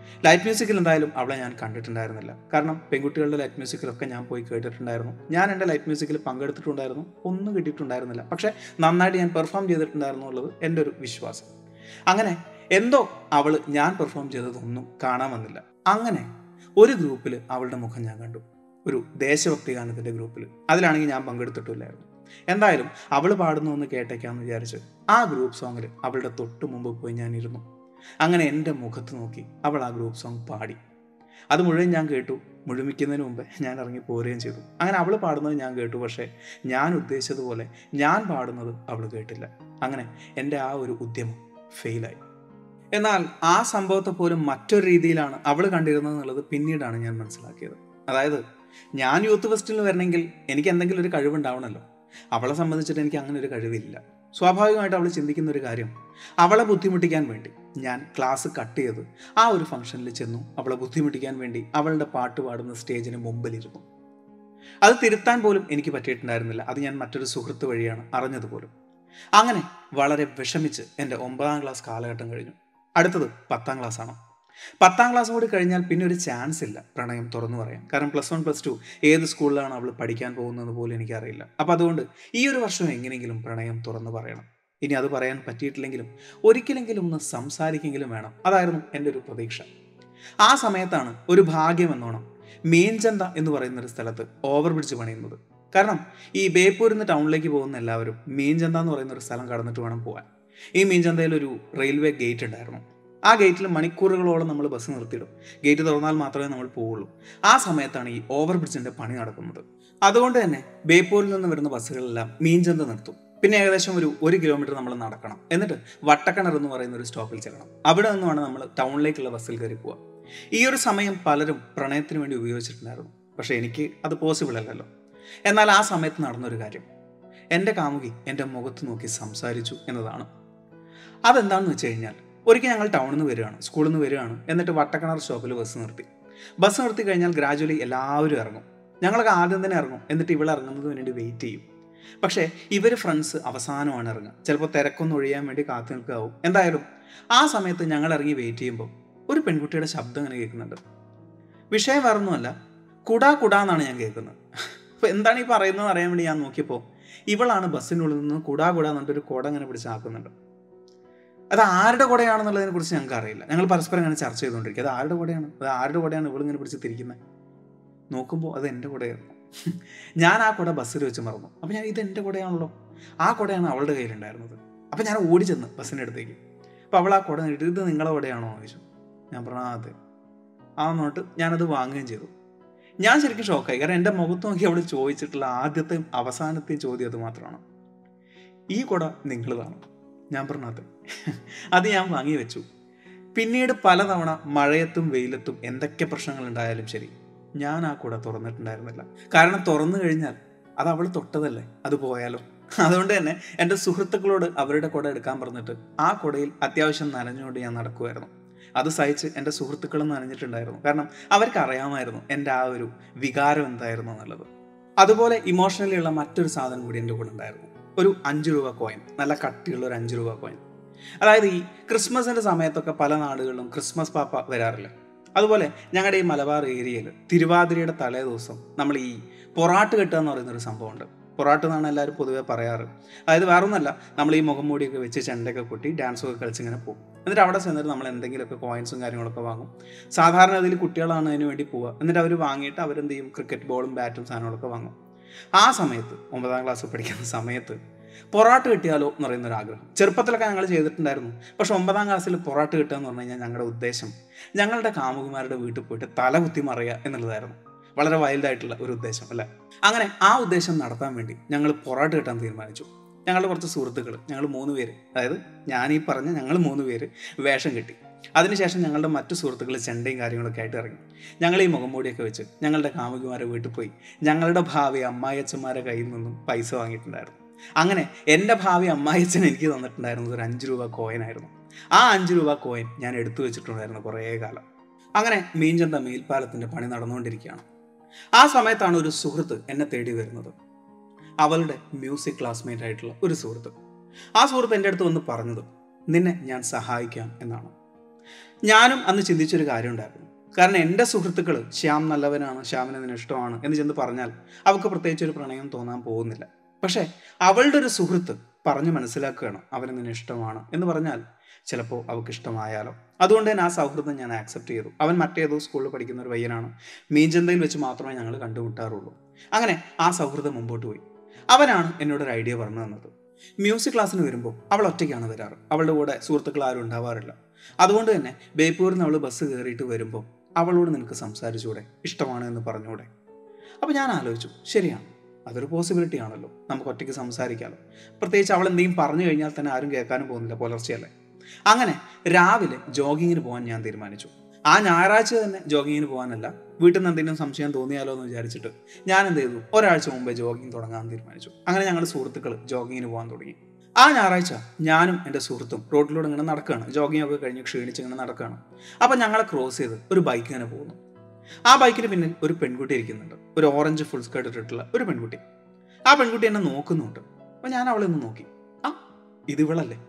ലൈറ്റ് മ്യൂസിക്കിൽ എന്തായാലും അവളെ ഞാൻ കണ്ടിട്ടുണ്ടായിരുന്നില്ല കാരണം പെൺകുട്ടികളുടെ ലൈറ്റ് മ്യൂസിക്കിലൊക്കെ ഞാൻ പോയി കേട്ടിട്ടുണ്ടായിരുന്നു ഞാൻ എൻ്റെ ലൈറ്റ് മ്യൂസിക്കിൽ പങ്കെടുത്തിട്ടുണ്ടായിരുന്നു ഒന്നും കിട്ടിയിട്ടുണ്ടായിരുന്നില്ല പക്ഷേ നന്നായിട്ട് ഞാൻ പെർഫോം ചെയ്തിട്ടുണ്ടായിരുന്നു എന്നുള്ളത് എൻ്റെ ഒരു വിശ്വാസം അങ്ങനെ എന്തോ അവൾ ഞാൻ പെർഫോം ചെയ്തതൊന്നും കാണാൻ വന്നില്ല അങ്ങനെ ഒരു ഗ്രൂപ്പിൽ അവളുടെ മുഖം ഞാൻ കണ്ടു ഒരു ദേശഭക്തി ഗാനത്തിൻ്റെ ഗ്രൂപ്പിൽ അതിലാണെങ്കിൽ ഞാൻ പങ്കെടുത്തിട്ടില്ലായിരുന്നു എന്തായാലും അവൾ പാടുന്നു എന്ന് കേട്ടേക്കാന്ന് വിചാരിച്ച് ആ ഗ്രൂപ്പ് സോങ്ങിൽ അവളുടെ തൊട്ട് മുമ്പ് പോയി ഞാൻ ഇരുന്നു അങ്ങനെ എൻ്റെ മുഖത്ത് നോക്കി അവൾ ആ ഗ്രൂപ്പ് സോങ് പാടി അത് മുഴുവൻ ഞാൻ കേട്ടു മുഴുമിക്കുന്നതിന് മുമ്പേ ഞാൻ ഇറങ്ങി പോരുകയും ചെയ്തു അങ്ങനെ അവൾ പാടുന്നത് ഞാൻ കേട്ടു പക്ഷേ ഞാൻ ഉദ്ദേശിച്ചതുപോലെ ഞാൻ പാടുന്നത് അവൾ കേട്ടില്ല അങ്ങനെ എൻ്റെ ആ ഒരു ഉദ്യമം ഫെയിലായി എന്നാൽ ആ സംഭവത്തെ പോലും മറ്റൊരു രീതിയിലാണ് അവൾ കണ്ടിരുന്നത് എന്നുള്ളത് പിന്നീടാണ് ഞാൻ മനസ്സിലാക്കിയത് അതായത് ഞാൻ യൂത്ത് ഫെസ്റ്റിൽ വരണമെങ്കിൽ എനിക്ക് എന്തെങ്കിലും ഒരു കഴിവുണ്ടാവണമല്ലോ അവളെ സംബന്ധിച്ചിട്ട് എനിക്ക് അങ്ങനെ ഒരു കഴിവില്ല സ്വാഭാവികമായിട്ട് അവൾ ചിന്തിക്കുന്ന ഒരു കാര്യം അവളെ ബുദ്ധിമുട്ടിക്കാൻ വേണ്ടി ഞാൻ ക്ലാസ് കട്ട് ചെയ്ത് ആ ഒരു ഫംഗ്ഷനിൽ ചെന്നു അവളെ ബുദ്ധിമുട്ടിക്കാൻ വേണ്ടി അവളുടെ പാട്ട് പാടുന്ന സ്റ്റേജിന് മുമ്പിലിരുന്നു അത് തിരുത്താൻ പോലും എനിക്ക് പറ്റിയിട്ടുണ്ടായിരുന്നില്ല അത് ഞാൻ മറ്റൊരു സുഹൃത്ത് വഴിയാണ് അറിഞ്ഞത് പോലും അങ്ങനെ വളരെ വിഷമിച്ച് എൻ്റെ ഒമ്പതാം ക്ലാസ് കാലഘട്ടം കഴിഞ്ഞു അടുത്തത് പത്താം ക്ലാസ് ആണ് പത്താം ക്ലാസ് കൂടി കഴിഞ്ഞാൽ പിന്നെ ഒരു ചാൻസ് ഇല്ല പ്രണയം തുറന്നു പറയാം കാരണം പ്ലസ് വൺ പ്ലസ് ടു ഏത് സ്കൂളിലാണ് അവൾ പഠിക്കാൻ പോകുന്നത് പോലും എനിക്കറിയില്ല അപ്പം അതുകൊണ്ട് ഈ ഒരു വർഷം എങ്ങനെയെങ്കിലും പ്രണയം തുറന്നു പറയണം ഇനി അത് പറയാൻ പറ്റിയിട്ടില്ലെങ്കിലും ഒരിക്കലെങ്കിലും ഒന്ന് സംസാരിക്കെങ്കിലും വേണം അതായിരുന്നു എൻ്റെ ഒരു പ്രതീക്ഷ ആ സമയത്താണ് ഒരു ഭാഗ്യം എന്നോണം മീൻചന്ത എന്ന് പറയുന്ന ഒരു സ്ഥലത്ത് ഓവർ ബ്രിഡ്ജ് പണിയുന്നത് കാരണം ഈ ബേപ്പൂരിൽ നിന്ന് ടൗണിലേക്ക് പോകുന്ന എല്ലാവരും മീൻചന്ത എന്ന് പറയുന്ന ഒരു സ്ഥലം കടന്നിട്ട് വേണം പോകാൻ ഈ മീൻചന്തയിൽ ഒരു റെയിൽവേ ഗേറ്റ് ഉണ്ടായിരുന്നു ആ ഗേറ്റിൽ മണിക്കൂറുകളോളം നമ്മൾ ബസ് നിർത്തിയിടും ഗേറ്റ് തുറന്നാൽ മാത്രമേ നമ്മൾ പോവുള്ളൂ ആ സമയത്താണ് ഈ ഓവർ ബ്രിഡ്ജിന്റെ പണി നടക്കുന്നത് അതുകൊണ്ട് തന്നെ ബേപ്പൂരിൽ നിന്ന് വരുന്ന ബസ്സുകളെല്ലാം മീൻചന്ത നിർത്തും പിന്നെ ഏകദേശം ഒരു ഒരു കിലോമീറ്റർ നമ്മൾ നടക്കണം എന്നിട്ട് വട്ടക്കിണർ എന്ന് പറയുന്ന ഒരു സ്റ്റോപ്പിൽ ചെല്ലണം അവിടെ നിന്നുമാണ് നമ്മൾ ടൗണിലേക്കുള്ള ബസ്സിൽ കയറി പോവുക ഈ ഒരു സമയം പലരും പ്രണയത്തിന് വേണ്ടി ഉപയോഗിച്ചിട്ടുണ്ടായിരുന്നു പക്ഷേ എനിക്ക് അത് പോസിബിൾ അല്ലല്ലോ എന്നാൽ ആ സമയത്ത് നടന്നൊരു കാര്യം എൻ്റെ കാമുകി എൻ്റെ മുഖത്ത് നോക്കി സംസാരിച്ചു എന്നതാണ് അതെന്താണെന്ന് വെച്ച് കഴിഞ്ഞാൽ ഒരിക്കൽ ഞങ്ങൾ ടൗണിൽ നിന്ന് വരികയാണ് സ്കൂളിൽ നിന്ന് വരികയാണ് എന്നിട്ട് വട്ടക്കിണർ സ്റ്റോപ്പിൽ ബസ് നിർത്തി ബസ് നിർത്തി കഴിഞ്ഞാൽ ഗ്രാജുവലി എല്ലാവരും ഇറങ്ങും ഞങ്ങളൊക്കെ ആദ്യം തന്നെ ഇറങ്ങും എന്നിട്ട് ഇവിടെ ഇറങ്ങുന്നതിന് വേണ്ടി വെയിറ്റ് ചെയ്യും പക്ഷേ ഇവർ ഫ്രണ്ട്സ് അവസാനമാണ് ഇറങ്ങുക ചിലപ്പോൾ തിരക്കൊന്നും ഒഴിയാൻ വേണ്ടി കാത്തു നിൽക്കാവും എന്തായാലും ആ സമയത്ത് ഞങ്ങൾ ഇറങ്ങി വെയിറ്റ് ചെയ്യുമ്പോൾ ഒരു പെൺകുട്ടിയുടെ ശബ്ദം ഇങ്ങനെ കേൾക്കുന്നുണ്ട് വിഷയം വേറൊന്നുമല്ല കുടാ കുടാ എന്നാണ് ഞാൻ കേൾക്കുന്നത് അപ്പോൾ എന്താണ് ഈ പറയുന്നത് അറിയാൻ വേണ്ടി ഞാൻ നോക്കിയപ്പോൾ ഇവളാണ് ബസ്സിനുള്ളിൽ നിന്ന് കുടാ കുടാ എന്നിട്ട് ഒരു കുട ഇങ്ങനെ പിടിച്ച് ആക്കുന്നുണ്ട് അത് ആരുടെ കൂടെയാണെന്നുള്ളതിനെ കുറിച്ച് ഞങ്ങൾക്ക് അറിയില്ല ഞങ്ങൾ പരസ്പരം ഇങ്ങനെ ചർച്ച ചെയ്തുകൊണ്ടിരിക്കുക അത് ആരുടെ കൂടെയാണ് അത് ആരുടെ കൂടെയാണ് ഇവളിങ്ങനെ പിടിച്ച് തിരിക്കുന്നത് നോക്കുമ്പോൾ അത് എൻ്റെ കൂടെയായിരുന്നു ഞാൻ ആ കുട ബസ്സിൽ വെച്ച് മറന്നു അപ്പം ഞാൻ ഇത് എൻ്റെ കൂടെയാണല്ലോ ആ കുടയാണ് അവളുടെ കയ്യിലുണ്ടായിരുന്നത് അപ്പം ഞാൻ ഓടി ചെന്ന് ബസ്സിൻ്റെ അടുത്തേക്ക് അപ്പോൾ അവൾ ആ കുട നീട്ടി ഇത് നിങ്ങളെ കൂടെയാണോ എന്ന് ചോദിച്ചു ഞാൻ പറഞ്ഞു "ആ, അതെ ആ എന്നിട്ട് ഞാനത് വാങ്ങുകയും ചെയ്തു ഞാൻ ശരിക്കും ഷോക്കായി കാരണം എൻ്റെ മുഖത്ത് നോക്കി അവൾ ചോദിച്ചിട്ടുള്ള ആദ്യത്തെയും അവസാനത്തെയും ചോദ്യം അത് മാത്രമാണ് ഈ കുട നിങ്ങളതാണ് ഞാൻ പറഞ്ഞു അതെ അത് ഞാൻ വാങ്ങി വെച്ചു പിന്നീട് പലതവണ മഴയത്തും വെയിലത്തും എന്തൊക്കെ പ്രശ്നങ്ങൾ ഉണ്ടായാലും ശരി ഞാൻ ആ കുട തുറന്നിട്ടുണ്ടായിരുന്നില്ല കാരണം തുറന്നു കഴിഞ്ഞാൽ അത് അവൾ തൊട്ടതല്ലേ അത് പോയാലോ അതുകൊണ്ട് തന്നെ എൻ്റെ സുഹൃത്തുക്കളോട് അവരുടെ കുട എടുക്കാൻ പറഞ്ഞിട്ട് ആ കുടയിൽ അത്യാവശ്യം നനഞ്ഞുകൊണ്ട് ഞാൻ നടക്കുമായിരുന്നു അത് സഹിച്ച് എൻ്റെ സുഹൃത്തുക്കളും നനഞ്ഞിട്ടുണ്ടായിരുന്നു കാരണം അവർക്ക് അറിയാമായിരുന്നു എൻ്റെ ആ ഒരു വികാരം എന്തായിരുന്നു എന്നുള്ളത് അതുപോലെ ഇമോഷണലി ഉള്ള മറ്റൊരു സാധനം കൂടി എൻ്റെ കൂടെ ഉണ്ടായിരുന്നു ഒരു അഞ്ച് രൂപ കോയിൻ നല്ല കട്ടിയുള്ള ഒരു അഞ്ച് രൂപ കോയിൻ അതായത് ഈ ക്രിസ്മസിൻ്റെ സമയത്തൊക്കെ പല നാടുകളിലും ക്രിസ്മസ് പാപ്പ വരാറില്ല അതുപോലെ ഞങ്ങളുടെ ഈ മലബാർ ഏരിയയിൽ തിരുവാതിരയുടെ തലേ ദിവസം നമ്മൾ ഈ പൊറാട്ട് കെട്ടുക എന്ന് പറയുന്നൊരു സംഭവമുണ്ട് പൊറാട്ട് എന്നാണ് എല്ലാവരും പൊതുവേ പറയാറ് അതായത് വേറൊന്നല്ല നമ്മൾ ഈ മുഖം മൂടിയൊക്കെ വെച്ച് ചെണ്ടയൊക്കെ കൊട്ടി ഡാൻസൊക്കെ കളിച്ച് ഇങ്ങനെ പോകും എന്നിട്ട് അവിടെ ചെന്നിട്ട് നമ്മൾ എന്തെങ്കിലുമൊക്കെ കോയിൻസും കാര്യങ്ങളൊക്കെ വാങ്ങും സാധാരണ അതിൽ കുട്ടികളാണ് അതിന് വേണ്ടി പോവുക എന്നിട്ട് അവർ വാങ്ങിയിട്ട് അവരെന്ത് ചെയ്യും ക്രിക്കറ്റ് ബോളും ബാറ്റും സാധനങ്ങളൊക്കെ വാങ്ങും ആ സമയത്ത് ഒമ്പതാം ക്ലാസ് പഠിക്കുന്ന സമയത്ത് പൊറാട്ട് കിട്ടിയാലോ എന്ന് പറയുന്ന ഒരു ആഗ്രഹം ചെറുപ്പത്തിലൊക്കെ ഞങ്ങൾ ചെയ്തിട്ടുണ്ടായിരുന്നു പക്ഷെ ഒമ്പതാം ക്ലാസ്സിൽ പൊറാട്ട് കിട്ടുക എന്ന് പറഞ്ഞു കഴിഞ്ഞാൽ ഞങ്ങളുടെ ഉദ്ദേശം ഞങ്ങളുടെ കാമുകിമാരുടെ വീട്ടിൽ പോയിട്ട് തല കുത്തി മറിയുക എന്നുള്ളതായിരുന്നു വളരെ വൈൽഡായിട്ടുള്ള ഒരു ഉദ്ദേശം അല്ലേ അങ്ങനെ ആ ഉദ്ദേശം നടത്താൻ വേണ്ടി ഞങ്ങൾ പൊറാട്ട് കിട്ടാൻ തീരുമാനിച്ചു ഞങ്ങളുടെ കുറച്ച് സുഹൃത്തുക്കൾ ഞങ്ങൾ മൂന്ന് പേര് അതായത് ഞാൻ ഈ പറഞ്ഞ ഞങ്ങൾ മൂന്ന് പേര് വേഷം കെട്ടി അതിനുശേഷം ഞങ്ങളുടെ മറ്റു സുഹൃത്തുക്കൾ ചെണ്ടയും കാര്യങ്ങളൊക്കെ ആയിട്ട് ഇറങ്ങി ഞങ്ങൾ ഈ മുഖംമൂടിയൊക്കെ വെച്ച് ഞങ്ങളുടെ കാമുകിമാരെ വീട്ടിൽ പോയി ഞങ്ങളുടെ ഭാവി അമ്മായിയച്ഛന്മാരെ കയ്യിൽ നിന്നും പൈസ വാങ്ങിയിട്ടുണ്ടായിരുന്നു അങ്ങനെ എൻ്റെ ഭാവി അമ്മായിയച്ഛൻ എനിക്ക് തന്നിട്ടുണ്ടായിരുന്നത് ഒരു അഞ്ച് രൂപ കോയിനായിരുന്നു ആ അഞ്ച് രൂപ കോയിൻ ഞാൻ എടുത്തു വെച്ചിട്ടുണ്ടായിരുന്നു കുറേ കാലം അങ്ങനെ മീൻചന്ത മേൽപ്പാലത്തിൻ്റെ പണി നടന്നുകൊണ്ടിരിക്കുകയാണ് ആ സമയത്താണ് ഒരു സുഹൃത്ത് എന്നെ തേടി വരുന്നത് അവളുടെ മ്യൂസിക് ക്ലാസ്മേറ്റ് ആയിട്ടുള്ള ഒരു സുഹൃത്ത് ആ സുഹൃത്ത് എൻ്റെ അടുത്ത് വന്ന് പറഞ്ഞത് നിന്നെ ഞാൻ സഹായിക്കാം എന്നാണ് ഞാനും അന്ന് ചിന്തിച്ചൊരു കാര്യം ഉണ്ടായിരുന്നു കാരണം എൻ്റെ സുഹൃത്തുക്കൾ ശ്യാം നല്ലവനാണ് ശ്യാമിന് നിന്നെ ഇഷ്ടമാണ് എന്ന് ചെന്ന് പറഞ്ഞാൽ അവൾക്ക് പ്രത്യേകിച്ച് ഒരു പ്രണയം തോന്നാൻ പോകുന്നില്ല പക്ഷേ അവളുടെ ഒരു സുഹൃത്ത് പറഞ്ഞു മനസ്സിലാക്കുകയാണ് അവന് നിന്നെ ഇഷ്ടമാണ് എന്ന് പറഞ്ഞാൽ ചിലപ്പോൾ അവൾക്ക് ഇഷ്ടമായാലോ അതുകൊണ്ട് തന്നെ ആ സൗഹൃദം ഞാൻ ആക്സെപ്റ്റ് ചെയ്തു അവൻ മറ്റേതോ സ്കൂളിൽ പഠിക്കുന്ന ഒരു പയ്യനാണ് മീൻചന്തയിൽ വെച്ച് മാത്രമേ ഞങ്ങൾ കണ്ടുമുട്ടാറുള്ളൂ അങ്ങനെ ആ സൗഹൃദം മുമ്പോട്ട് പോയി അവനാണ് എന്നോട് ഒരു ഐഡിയ പറഞ്ഞു തന്നത് മ്യൂസിക് ക്ലാസ്സിന് വരുമ്പോൾ അവൾ ഒറ്റയ്ക്കാണ് വരാറ് അവളുടെ കൂടെ സുഹൃത്തുക്കൾ ആരും ഉണ്ടാവാറില്ല അതുകൊണ്ട് തന്നെ ബേപ്പൂരിൽ നിന്ന് അവൾ ബസ് കയറിയിട്ട് വരുമ്പോൾ അവളോട് നിനക്ക് സംസാരിച്ചുകൂടെ ഇഷ്ടമാണ് എന്ന് പറഞ്ഞൂടെ അപ്പോൾ ഞാൻ ആലോചിച്ചു ശരിയാണ് അതൊരു പോസിബിലിറ്റി ആണല്ലോ നമുക്ക് ഒറ്റയ്ക്ക് സംസാരിക്കാമല്ലോ പ്രത്യേകിച്ച് അവൾ എന്തെങ്കിലും പറഞ്ഞു കഴിഞ്ഞാൽ തന്നെ ആരും കേൾക്കാനും പോകുന്നില്ല പുലർച്ചെയല്ലേ അങ്ങനെ രാവിലെ ജോഗിങ്ങിന് പോകാൻ ഞാൻ തീരുമാനിച്ചു ആ ഞായറാഴ്ച തന്നെ ജോഗിങ്ങിന് പോകാനല്ല വീട്ടിൽ നിന്ന് എന്തെങ്കിലും സംശയം തോന്നിയാലോ എന്ന് വിചാരിച്ചിട്ട് ഞാൻ എന്ത് ചെയ്തു ഒരാഴ്ച മുമ്പേ ജോഗിങ് തുടങ്ങാൻ തീരുമാനിച്ചു അങ്ങനെ ഞങ്ങൾ സുഹൃത്തുക്കൾ ജോഗിങ്ങിന് പോകാൻ തുടങ്ങി ആ ഞായറാഴ്ച ഞാനും എൻ്റെ സുഹൃത്തും റോഡിലൂടെ ഇങ്ങനെ നടക്കുകയാണ് ജോഗിങ് ഒക്കെ കഴിഞ്ഞ് ക്ഷീണിച്ച് ഇങ്ങനെ നടക്കുകയാണ് അപ്പം ഞങ്ങളെ ക്രോസ് ചെയ്ത് ഒരു ബൈക്ക് ഇങ്ങനെ പോകുന്നു ആ ബൈക്കിന് പിന്നിൽ ഒരു പെൺകുട്ടി ഇരിക്കുന്നുണ്ട് ഒരു ഓറഞ്ച് ഫുൾ സ്കേർട്ട് ഇട്ടിട്ടുള്ള ഒരു പെൺകുട്ടി ആ പെൺകുട്ടി എന്നെ നോക്കുന്നുണ്ട് അപ്പം ഞാൻ അവളെ ഒന്ന് നോക്കി ആ ഇത് ഇവളല്ലേ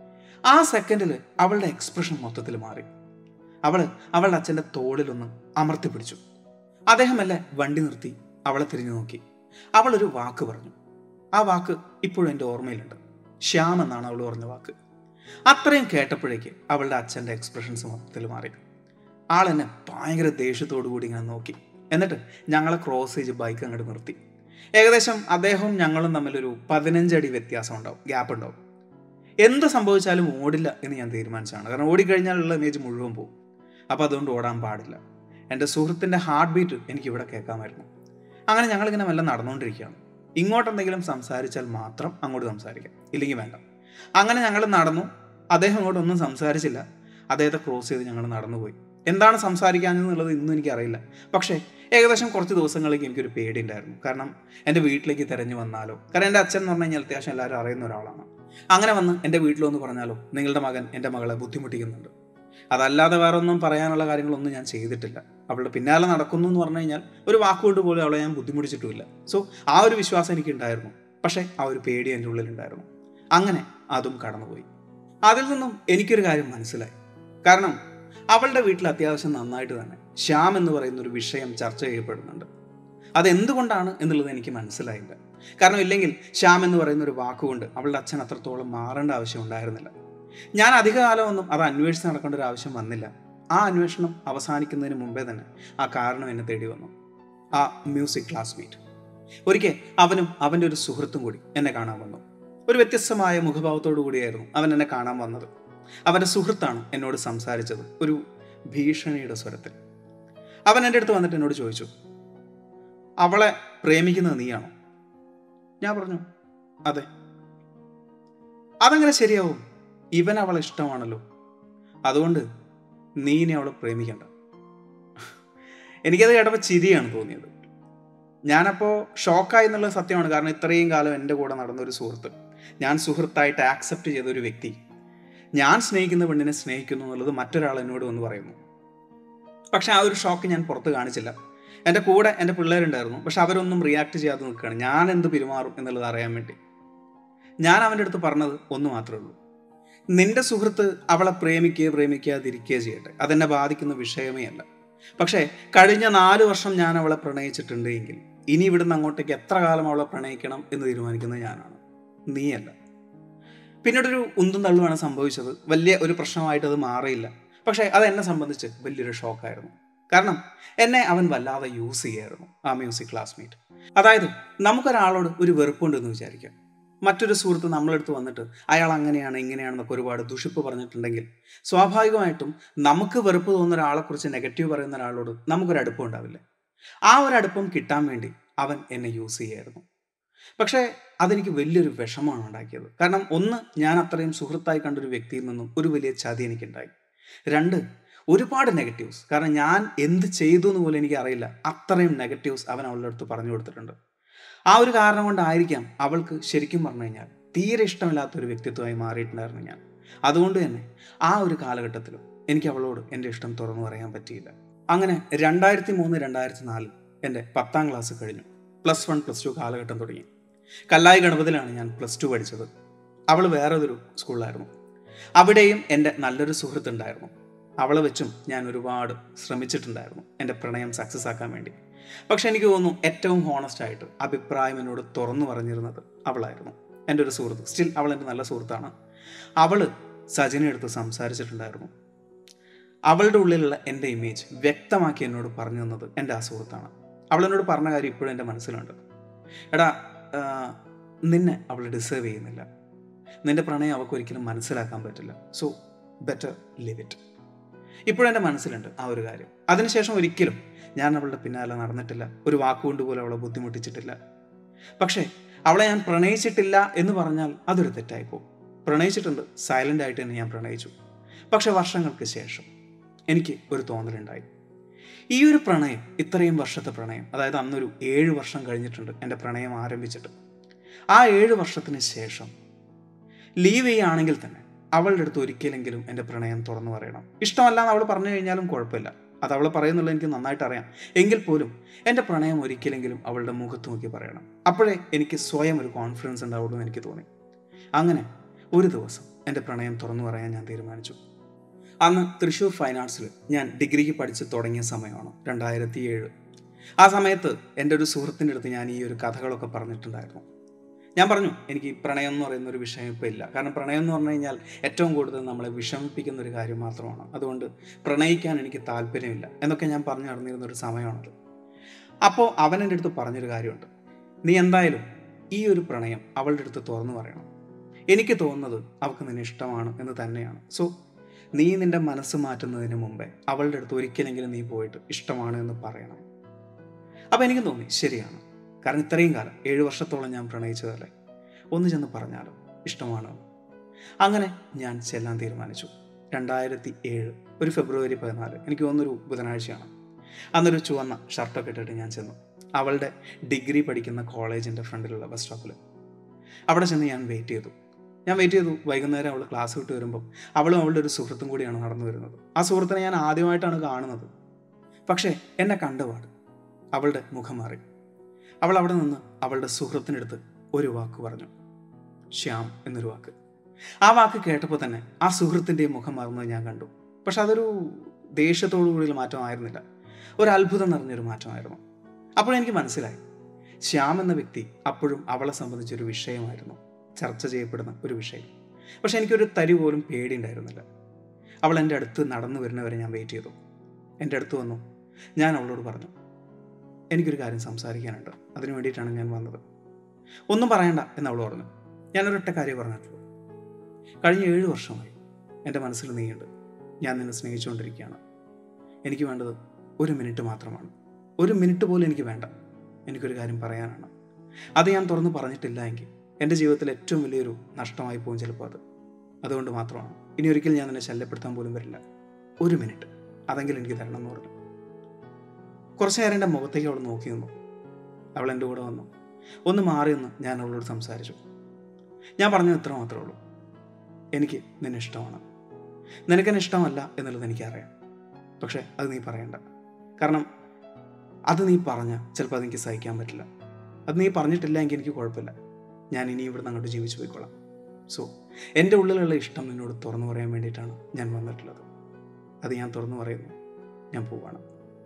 ആ സെക്കൻഡിൽ അവളുടെ എക്സ്പ്രഷൻ മൊത്തത്തിൽ മാറി അവൾ അവളുടെ അച്ഛൻ്റെ തോളിലൊന്ന് അമർത്തി പിടിച്ചു അദ്ദേഹമല്ലേ വണ്ടി നിർത്തി അവളെ തിരിഞ്ഞു നോക്കി അവളൊരു വാക്ക് പറഞ്ഞു ആ വാക്ക് ഇപ്പോഴും എൻ്റെ ഓർമ്മയിലുണ്ട് ശ്യാം എന്നാണ് അവൾ പറഞ്ഞ വാക്ക് അത്രയും കേട്ടപ്പോഴേക്ക് അവളുടെ അച്ഛൻ്റെ എക്സ്പ്രഷൻസ് മൊത്തത്തിൽ മാറി ആൾ എന്നെ ഭയങ്കര ദേഷ്യത്തോടു കൂടി ഇങ്ങനെ നോക്കി എന്നിട്ട് ഞങ്ങളെ ക്രോസ് ചെയ്ത് ബൈക്ക് അങ്ങോട്ട് നിർത്തി ഏകദേശം അദ്ദേഹവും ഞങ്ങളും തമ്മിലൊരു പതിനഞ്ചടി വ്യത്യാസം ഉണ്ടാവും ഗ്യാപ്പ് ഉണ്ടാവും എന്ത് സംഭവിച്ചാലും ഓടില്ല എന്ന് ഞാൻ തീരുമാനിച്ചതാണ് കാരണം ഓടിക്കഴിഞ്ഞാലുള്ള ഇമേജ് മുഴുവൻ പോകും അപ്പോൾ അതുകൊണ്ട് ഓടാൻ പാടില്ല എൻ്റെ സുഹൃത്തിൻ്റെ ഹാർട്ട് ബീറ്റ് എനിക്ക് ഇവിടെ കേൾക്കാമായിരുന്നു അങ്ങനെ ഞങ്ങളിങ്ങനെ മെല്ലെ നടന്നുകൊണ്ടിരിക്കുകയാണ് ഇങ്ങോട്ട് എന്തെങ്കിലും സംസാരിച്ചാൽ മാത്രം അങ്ങോട്ട് സംസാരിക്കാം ഇല്ലെങ്കിൽ വേണ്ട അങ്ങനെ ഞങ്ങൾ നടന്നു അദ്ദേഹം അങ്ങോട്ടൊന്നും സംസാരിച്ചില്ല അദ്ദേഹത്തെ ക്രോസ് ചെയ്ത് ഞങ്ങൾ നടന്നുപോയി എന്താണ് സംസാരിക്കാനെന്നുള്ളത് ഇന്നും എനിക്കറിയില്ല പക്ഷേ ഏകദേശം കുറച്ച് ദിവസങ്ങളിലേക്ക് എനിക്കൊരു പേടി ഉണ്ടായിരുന്നു കാരണം എൻ്റെ വീട്ടിലേക്ക് തിരഞ്ഞു വന്നാലോ കാരണം എൻ്റെ അച്ഛൻ എന്ന് പറഞ്ഞു കഴിഞ്ഞാൽ അത്യാവശ്യം എല്ലാവരും അറിയുന്ന ഒരാളാണ് അങ്ങനെ വന്ന് എൻ്റെ വീട്ടിലൊന്ന് പറഞ്ഞാലോ നിങ്ങളുടെ മകൻ എൻ്റെ മകളെ ബുദ്ധിമുട്ടിക്കുന്നുണ്ട് അതല്ലാതെ വേറെ ഒന്നും പറയാനുള്ള കാര്യങ്ങളൊന്നും ഞാൻ ചെയ്തിട്ടില്ല അവളുടെ പിന്നാലെ നടക്കുന്നു എന്ന് പറഞ്ഞു കഴിഞ്ഞാൽ ഒരു വാക്കുകൊണ്ട് പോലും അവളെ ഞാൻ ബുദ്ധിമുട്ടിച്ചിട്ടുമില്ല സോ ആ ഒരു വിശ്വാസം എനിക്ക് ഉണ്ടായിരുന്നു പക്ഷേ ആ ഒരു പേടി എൻ്റെ ഉള്ളിലുണ്ടായിരുന്നു അങ്ങനെ അതും കടന്നുപോയി അതിൽ നിന്നും എനിക്കൊരു കാര്യം മനസ്സിലായി കാരണം അവളുടെ വീട്ടിൽ അത്യാവശ്യം നന്നായിട്ട് തന്നെ ശ്യാം എന്ന് പറയുന്ന ഒരു വിഷയം ചർച്ച ചെയ്യപ്പെടുന്നുണ്ട് അതെന്തുകൊണ്ടാണ് എന്നുള്ളത് എനിക്ക് മനസ്സിലായില്ല കാരണം ഇല്ലെങ്കിൽ ശ്യാം എന്ന് പറയുന്ന ഒരു വാക്കുകൊണ്ട് അവളുടെ അച്ഛൻ അത്രത്തോളം മാറേണ്ട ആവശ്യം ഉണ്ടായിരുന്നില്ല ഞാൻ അധികകാലമൊന്നും അത് അന്വേഷിച്ച് നടക്കേണ്ട ഒരു ആവശ്യം വന്നില്ല ആ അന്വേഷണം അവസാനിക്കുന്നതിന് മുമ്പേ തന്നെ ആ കാരണം എന്നെ തേടി വന്നു ആ മ്യൂസിക് ക്ലാസ്മേറ്റ് ഒരിക്കൽ അവനും അവൻ്റെ ഒരു സുഹൃത്തും കൂടി എന്നെ കാണാൻ വന്നു ഒരു വ്യത്യസ്തമായ മുഖഭാവത്തോടു കൂടിയായിരുന്നു അവൻ എന്നെ കാണാൻ വന്നത് അവൻ്റെ സുഹൃത്താണ് എന്നോട് സംസാരിച്ചത് ഒരു ഭീഷണിയുടെ സ്വരത്തിൽ അവൻ എൻ്റെ അടുത്ത് വന്നിട്ട് എന്നോട് ചോദിച്ചു അവളെ പ്രേമിക്കുന്നത് നീയാണോ ഞാൻ പറഞ്ഞു അതെ അതെങ്ങനെ ശരിയാവും ഇവൻ അവളെ ഇഷ്ടമാണല്ലോ അതുകൊണ്ട് നീ ഇനി അവളെ പ്രേമിക്കണ്ട എനിക്കത് കേട്ടപ്പോൾ ചിരിയാണ് തോന്നിയത് ഞാനപ്പോൾ ഷോക്കായി എന്നുള്ളത് സത്യമാണ് കാരണം ഇത്രയും കാലം എൻ്റെ കൂടെ നടന്ന ഒരു സുഹൃത്ത് ഞാൻ സുഹൃത്തായിട്ട് ആക്സെപ്റ്റ് ചെയ്ത ഒരു വ്യക്തി ഞാൻ സ്നേഹിക്കുന്ന പെണ്ണിനെ സ്നേഹിക്കുന്നു എന്നുള്ളത് മറ്റൊരാൾ എന്നോട് വന്ന് പറയുന്നു പക്ഷെ ആ ഒരു ഷോക്ക് ഞാൻ പുറത്ത് കാണിച്ചില്ല എൻ്റെ കൂടെ എൻ്റെ പിള്ളേരുണ്ടായിരുന്നു പക്ഷെ അവരൊന്നും റിയാക്ട് ചെയ്യാതെ നിൽക്കുകയാണ് ഞാൻ എന്ത് പെരുമാറും എന്നുള്ളത് അറിയാൻ വേണ്ടി ഞാൻ അവൻ്റെ അടുത്ത് പറഞ്ഞത് ഒന്ന് മാത്രമേ ഉള്ളൂ നിന്റെ സുഹൃത്ത് അവളെ പ്രേമിക്കുകയോ പ്രേമിക്കാതിരിക്കുകയോ ചെയ്യട്ടെ അതെന്നെ ബാധിക്കുന്ന വിഷയമേ അല്ല പക്ഷേ കഴിഞ്ഞ നാല് വർഷം ഞാൻ അവളെ പ്രണയിച്ചിട്ടുണ്ട് എങ്കിൽ ഇനി ഇവിടുന്ന് അങ്ങോട്ടേക്ക് എത്ര കാലം അവളെ പ്രണയിക്കണം എന്ന് തീരുമാനിക്കുന്നത് ഞാനാണ് നീയല്ല പിന്നീടൊരു ഉന്തും തള്ളുമാണ് സംഭവിച്ചത് വലിയ ഒരു പ്രശ്നമായിട്ട് അത് മാറിയില്ല പക്ഷേ അത് എന്നെ സംബന്ധിച്ച് വലിയൊരു ഷോക്കായിരുന്നു കാരണം എന്നെ അവൻ വല്ലാതെ യൂസ് ചെയ്യായിരുന്നു ആ മ്യൂസിക് ക്ലാസ്മേറ്റ് അതായത് നമുക്കൊരാളോട് ഒരു വെറുപ്പുണ്ടെന്ന് വിചാരിക്കാം മറ്റൊരു സുഹൃത്ത് നമ്മളെടുത്ത് വന്നിട്ട് അയാൾ അങ്ങനെയാണ് ഇങ്ങനെയാണെന്നൊക്കെ ഒരുപാട് ദുഷിപ്പ് പറഞ്ഞിട്ടുണ്ടെങ്കിൽ സ്വാഭാവികമായിട്ടും നമുക്ക് വെറുപ്പ് തോന്നുന്ന ഒരാളെക്കുറിച്ച് നെഗറ്റീവ് പറയുന്ന ഒരാളോട് നമുക്കൊരു അടുപ്പം ഉണ്ടാവില്ലേ ആ ഒരു അടുപ്പം കിട്ടാൻ വേണ്ടി അവൻ എന്നെ യൂസ് ചെയ്യായിരുന്നു പക്ഷേ അതെനിക്ക് വലിയൊരു വിഷമമാണ് ഉണ്ടാക്കിയത് കാരണം ഒന്ന് ഞാൻ അത്രയും സുഹൃത്തായി കണ്ടൊരു വ്യക്തിയിൽ നിന്നും ഒരു വലിയ ചതി എനിക്കുണ്ടായി രണ്ട് ഒരുപാട് നെഗറ്റീവ്സ് കാരണം ഞാൻ എന്ത് ചെയ്തു എന്ന് പോലും എനിക്ക് അറിയില്ല അത്രയും നെഗറ്റീവ്സ് അവൻ അവളുടെ അടുത്ത് പറഞ്ഞു കൊടുത്തിട്ടുണ്ട് ആ ഒരു കാരണം കൊണ്ടായിരിക്കാം അവൾക്ക് ശരിക്കും പറഞ്ഞു കഴിഞ്ഞാൽ തീരെ ഇഷ്ടമില്ലാത്ത ഒരു വ്യക്തിത്വമായി മാറിയിട്ടുണ്ടായിരുന്നു ഞാൻ അതുകൊണ്ട് തന്നെ ആ ഒരു കാലഘട്ടത്തിലും എനിക്ക് അവളോട് എൻ്റെ ഇഷ്ടം തുറന്നു പറയാൻ പറ്റിയില്ല അങ്ങനെ രണ്ടായിരത്തി മൂന്ന് രണ്ടായിരത്തി നാലിൽ എൻ്റെ പത്താം ക്ലാസ് കഴിഞ്ഞു പ്ലസ് വൺ പ്ലസ് ടു കാലഘട്ടം തുടങ്ങി കല്ലായി ഗണപതിലാണ് ഞാൻ പ്ലസ് ടു പഠിച്ചത് അവൾ വേറൊരു സ്കൂളിലായിരുന്നു അവിടെയും എൻ്റെ നല്ലൊരു സുഹൃത്തുണ്ടായിരുന്നു അവളെ വെച്ചും ഞാൻ ഒരുപാട് ശ്രമിച്ചിട്ടുണ്ടായിരുന്നു എൻ്റെ പ്രണയം സക്സസ് ആക്കാൻ വേണ്ടി പക്ഷെ എനിക്ക് തോന്നുന്നു ഏറ്റവും ഹോണസ്റ്റ് ആയിട്ട് അഭിപ്രായം എന്നോട് തുറന്നു പറഞ്ഞിരുന്നത് അവളായിരുന്നു എൻ്റെ ഒരു സുഹൃത്ത് സ്റ്റിൽ അവൾ എൻ്റെ നല്ല സുഹൃത്താണ് അവൾ സജിനെ എടുത്ത് സംസാരിച്ചിട്ടുണ്ടായിരുന്നു അവളുടെ ഉള്ളിലുള്ള എൻ്റെ ഇമേജ് വ്യക്തമാക്കി എന്നോട് പറഞ്ഞു തന്നത് എൻ്റെ ആ സുഹൃത്താണ് അവൾ എന്നോട് പറഞ്ഞ കാര്യം ഇപ്പോഴും എൻ്റെ മനസ്സിലുണ്ട് എടാ ആ, നിന്നെ അവൾ ഡിസേർവ് ചെയ്യുന്നില്ല നിന്റെ പ്രണയം അവൾക്ക് ഒരിക്കലും മനസ്സിലാക്കാൻ പറ്റില്ല സോ ബെറ്റർ ലിവ് ഇറ്റ് ഇപ്പോഴും എൻ്റെ മനസ്സിലുണ്ട് ആ ഒരു കാര്യം അതിനുശേഷം ഒരിക്കലും ഞാൻ അവളുടെ പിന്നാലെ നടന്നിട്ടില്ല ഒരു വാക്കുകൊണ്ട് പോലും അവളെ ബുദ്ധിമുട്ടിച്ചിട്ടില്ല പക്ഷേ അവളെ ഞാൻ പ്രണയിച്ചിട്ടില്ല എന്ന് പറഞ്ഞാൽ അതൊരു തെറ്റായിപ്പോവും പ്രണയിച്ചിട്ടുണ്ട് സൈലൻ്റ് ആയിട്ട് തന്നെ ഞാൻ പ്രണയിച്ചു പക്ഷെ വർഷങ്ങൾക്ക് ശേഷം എനിക്ക് ഒരു തോന്നലുണ്ടായി ഈ ഒരു പ്രണയം ഇത്രയും വർഷത്തെ പ്രണയം അതായത് അന്നൊരു ഏഴ് വർഷം കഴിഞ്ഞിട്ടുണ്ട് എൻ്റെ പ്രണയം ആരംഭിച്ചിട്ട് ആ ഏഴ് വർഷത്തിന് ശേഷം ലീവ് ചെയ്യുകയാണെങ്കിൽ തന്നെ അവളുടെ അടുത്ത് ഒരിക്കലെങ്കിലും എൻ്റെ പ്രണയം തുറന്നു പറയണം ഇഷ്ടമല്ല എന്ന് അവൾ പറഞ്ഞു കഴിഞ്ഞാലും കുഴപ്പമില്ല അത് അവൾ പറയുന്നുള്ളത് എനിക്ക് നന്നായിട്ട് അറിയാം എങ്കിൽ പോലും എൻ്റെ പ്രണയം ഒരിക്കലെങ്കിലും അവളുടെ മുഖത്ത് നോക്കി പറയണം അപ്പോഴേ എനിക്ക് സ്വയം ഒരു കോൺഫിഡൻസ് ഉണ്ടാവുള്ളൂ എന്ന് എനിക്ക് തോന്നി അങ്ങനെ ഒരു ദിവസം എൻ്റെ പ്രണയം തുറന്നു പറയാൻ ഞാൻ തീരുമാനിച്ചു അന്ന് തൃശ്ശൂർ ഫൈൻ ആർട്സിൽ ഞാൻ ഡിഗ്രിക്ക് പഠിച്ച് തുടങ്ങിയ സമയമാണ് രണ്ടായിരത്തി ഏഴ് ആ സമയത്ത് എൻ്റെ ഒരു സുഹൃത്തിൻ്റെ അടുത്ത് ഞാൻ ഈ ഒരു കഥകളൊക്കെ പറഞ്ഞിട്ടുണ്ടായിരുന്നു ഞാൻ പറഞ്ഞു എനിക്ക് ഈ പ്രണയം എന്ന് പറയുന്ന ഒരു വിഷയം ഇപ്പോൾ ഇല്ല കാരണം പ്രണയം എന്ന് പറഞ്ഞു കഴിഞ്ഞാൽ ഏറ്റവും കൂടുതൽ നമ്മളെ വിഷമിപ്പിക്കുന്ന ഒരു കാര്യം മാത്രമാണ് അതുകൊണ്ട് പ്രണയിക്കാൻ എനിക്ക് താല്പര്യമില്ല എന്നൊക്കെ ഞാൻ പറഞ്ഞു നടന്നിരുന്ന ഒരു സമയമാണത് അപ്പോൾ അവൻ എൻ്റെ അടുത്ത് പറഞ്ഞൊരു കാര്യമുണ്ട് നീ എന്തായാലും ഈ ഒരു പ്രണയം അവളുടെ അടുത്ത് തുറന്നു പറയണം എനിക്ക് തോന്നുന്നത് അവൾക്ക് നിന്നെ ഇഷ്ടമാണ് എന്ന് തന്നെയാണ് സോ നീ നിന്റെ മനസ്സ് മാറ്റുന്നതിന് മുമ്പേ അവളുടെ അടുത്ത് ഒരിക്കലെങ്കിലും നീ പോയിട്ട് ഇഷ്ടമാണ് എന്ന് പറയണം അപ്പം എനിക്ക് തോന്നി ശരിയാണ് കാരണം ഇത്രയും കാലം ഏഴ് വർഷത്തോളം ഞാൻ പ്രണയിച്ചതല്ലേ ഒന്ന് ചെന്ന് പറഞ്ഞാലോ ഇഷ്ടമാണ് എന്ന്. അങ്ങനെ ഞാൻ ചെല്ലാൻ തീരുമാനിച്ചു രണ്ടായിരത്തി ഏഴ് ഒരു ഫെബ്രുവരി പതിനാല് എനിക്ക് തോന്നുന്നൊരു ബുധനാഴ്ചയാണ് അന്നൊരു ചുവന്ന ഷർട്ടൊക്കെ ഇട്ടിട്ട് ഞാൻ ചെന്നു അവളുടെ ഡിഗ്രി പഠിക്കുന്ന കോളേജിൻ്റെ ഫ്രണ്ടിലുള്ള ബസ് സ്റ്റോപ്പിൽ അവിടെ ചെന്ന് ഞാൻ വെയിറ്റ് ചെയ്തു ഞാൻ വെയിറ്റ് ചെയ്തു വൈകുന്നേരം അവൾ ക്ലാസ് വിട്ട് വരുമ്പം അവളും അവളുടെ ഒരു സുഹൃത്തും കൂടിയാണ് നടന്നു വരുന്നത് ആ സുഹൃത്തിനെ ഞാൻ ആദ്യമായിട്ടാണ് കാണുന്നത് പക്ഷേ എന്നെ കണ്ടുപാട് അവളുടെ മുഖം മാറി അവൾ അവിടെ നിന്ന് അവളുടെ സുഹൃത്തിനടുത്ത് ഒരു വാക്ക് പറഞ്ഞു ശ്യാം എന്നൊരു വാക്ക് ആ വാക്ക് കേട്ടപ്പോൾ തന്നെ ആ സുഹൃത്തിൻ്റെ മുഖം മാറുന്നത് ഞാൻ കണ്ടു പക്ഷെ അതൊരു ദേഷ്യത്തോടു കൂടിയുള്ള മാറ്റമായിരുന്നില്ല ഒരു അത്ഭുതം നിറഞ്ഞൊരു മാറ്റമായിരുന്നു അപ്പോഴെനിക്ക് മനസ്സിലായി ശ്യാം എന്ന വ്യക്തി അപ്പോഴും അവളെ സംബന്ധിച്ചൊരു വിഷയമായിരുന്നു ചർച്ച ചെയ്യപ്പെടുന്ന ഒരു വിഷയം പക്ഷെ എനിക്കൊരു തരി പോലും പേടിയുണ്ടായിരുന്നില്ല അവൾ എൻ്റെ അടുത്ത് നടന്നു വരുന്നവരെ ഞാൻ വെയിറ്റ് ചെയ്തു എൻ്റെ അടുത്ത് വന്നു ഞാൻ അവളോട് പറഞ്ഞു എനിക്കൊരു കാര്യം സംസാരിക്കാനുണ്ട് അതിനു വേണ്ടിയിട്ടാണ് ഞാൻ വന്നത് ഒന്നും പറയണ്ട എന്ന് അവൾ പറഞ്ഞു ഞാനൊരൊറ്റ കാര്യം പറഞ്ഞിട്ടുള്ളൂ കഴിഞ്ഞ ഏഴ് വർഷമായി എൻ്റെ മനസ്സിൽ നീയുണ്ട് ഞാൻ നിന്നെ സ്നേഹിച്ചുകൊണ്ടിരിക്കുകയാണ് എനിക്ക് വേണ്ടത് ഒരു മിനിറ്റ് മാത്രമാണ് ഒരു മിനിറ്റ് പോലും എനിക്ക് വേണ്ട എനിക്കൊരു കാര്യം പറയാനാണ് അത് ഞാൻ തുറന്ന് പറഞ്ഞിട്ടില്ല എങ്കിൽ എൻ്റെ ജീവിതത്തിൽ ഏറ്റവും വലിയൊരു നഷ്ടമായി പോകും ചിലപ്പോൾ അത് അതുകൊണ്ട് മാത്രമാണ് ഇനി ഒരിക്കലും ഞാൻ നിന്നെ ശല്യപ്പെടുത്താൻ പോലും വരില്ല ഒരു മിനിറ്റ് അതെങ്കിലും എനിക്ക് തരണം എന്ന് പറഞ്ഞു കുറച്ച് നേരം എൻ്റെ മുഖത്തേക്ക് അവൾ നോക്കി നിന്നു അവൾ എൻ്റെ കൂടെ വന്നു ഒന്ന് മാറി നിന്ന് ഞാൻ അവളോട് സംസാരിച്ചു ഞാൻ പറഞ്ഞത് ഇത്ര മാത്രമേ ഉള്ളൂ എനിക്ക് നിന്നെ ഇഷ്ടമാണ് നിനക്കെന്നെ ഇഷ്ടമല്ല എന്നുള്ളത് എനിക്കറിയാം പക്ഷേ അത് നീ പറയണ്ട കാരണം അത് നീ പറഞ്ഞാൽ ചിലപ്പോൾ അതെനിക്ക് സഹിക്കാൻ പറ്റില്ല അത് നീ പറഞ്ഞിട്ടില്ല എങ്കിൽ എനിക്ക് കുഴപ്പമില്ല ഞാൻ ഇനി ഇവിടുന്ന് അങ്ങോട്ട് ജീവിച്ചു പോയിക്കോളാം സോ എൻ്റെ ഉള്ളിലുള്ള ഇഷ്ടം നിന്നോട് തുറന്നു പറയാൻ വേണ്ടിയിട്ടാണ് ഞാൻ വന്നിട്ടുള്ളത് അത് ഞാൻ തുറന്നു പറയുന്നു ഞാൻ പോവാണ്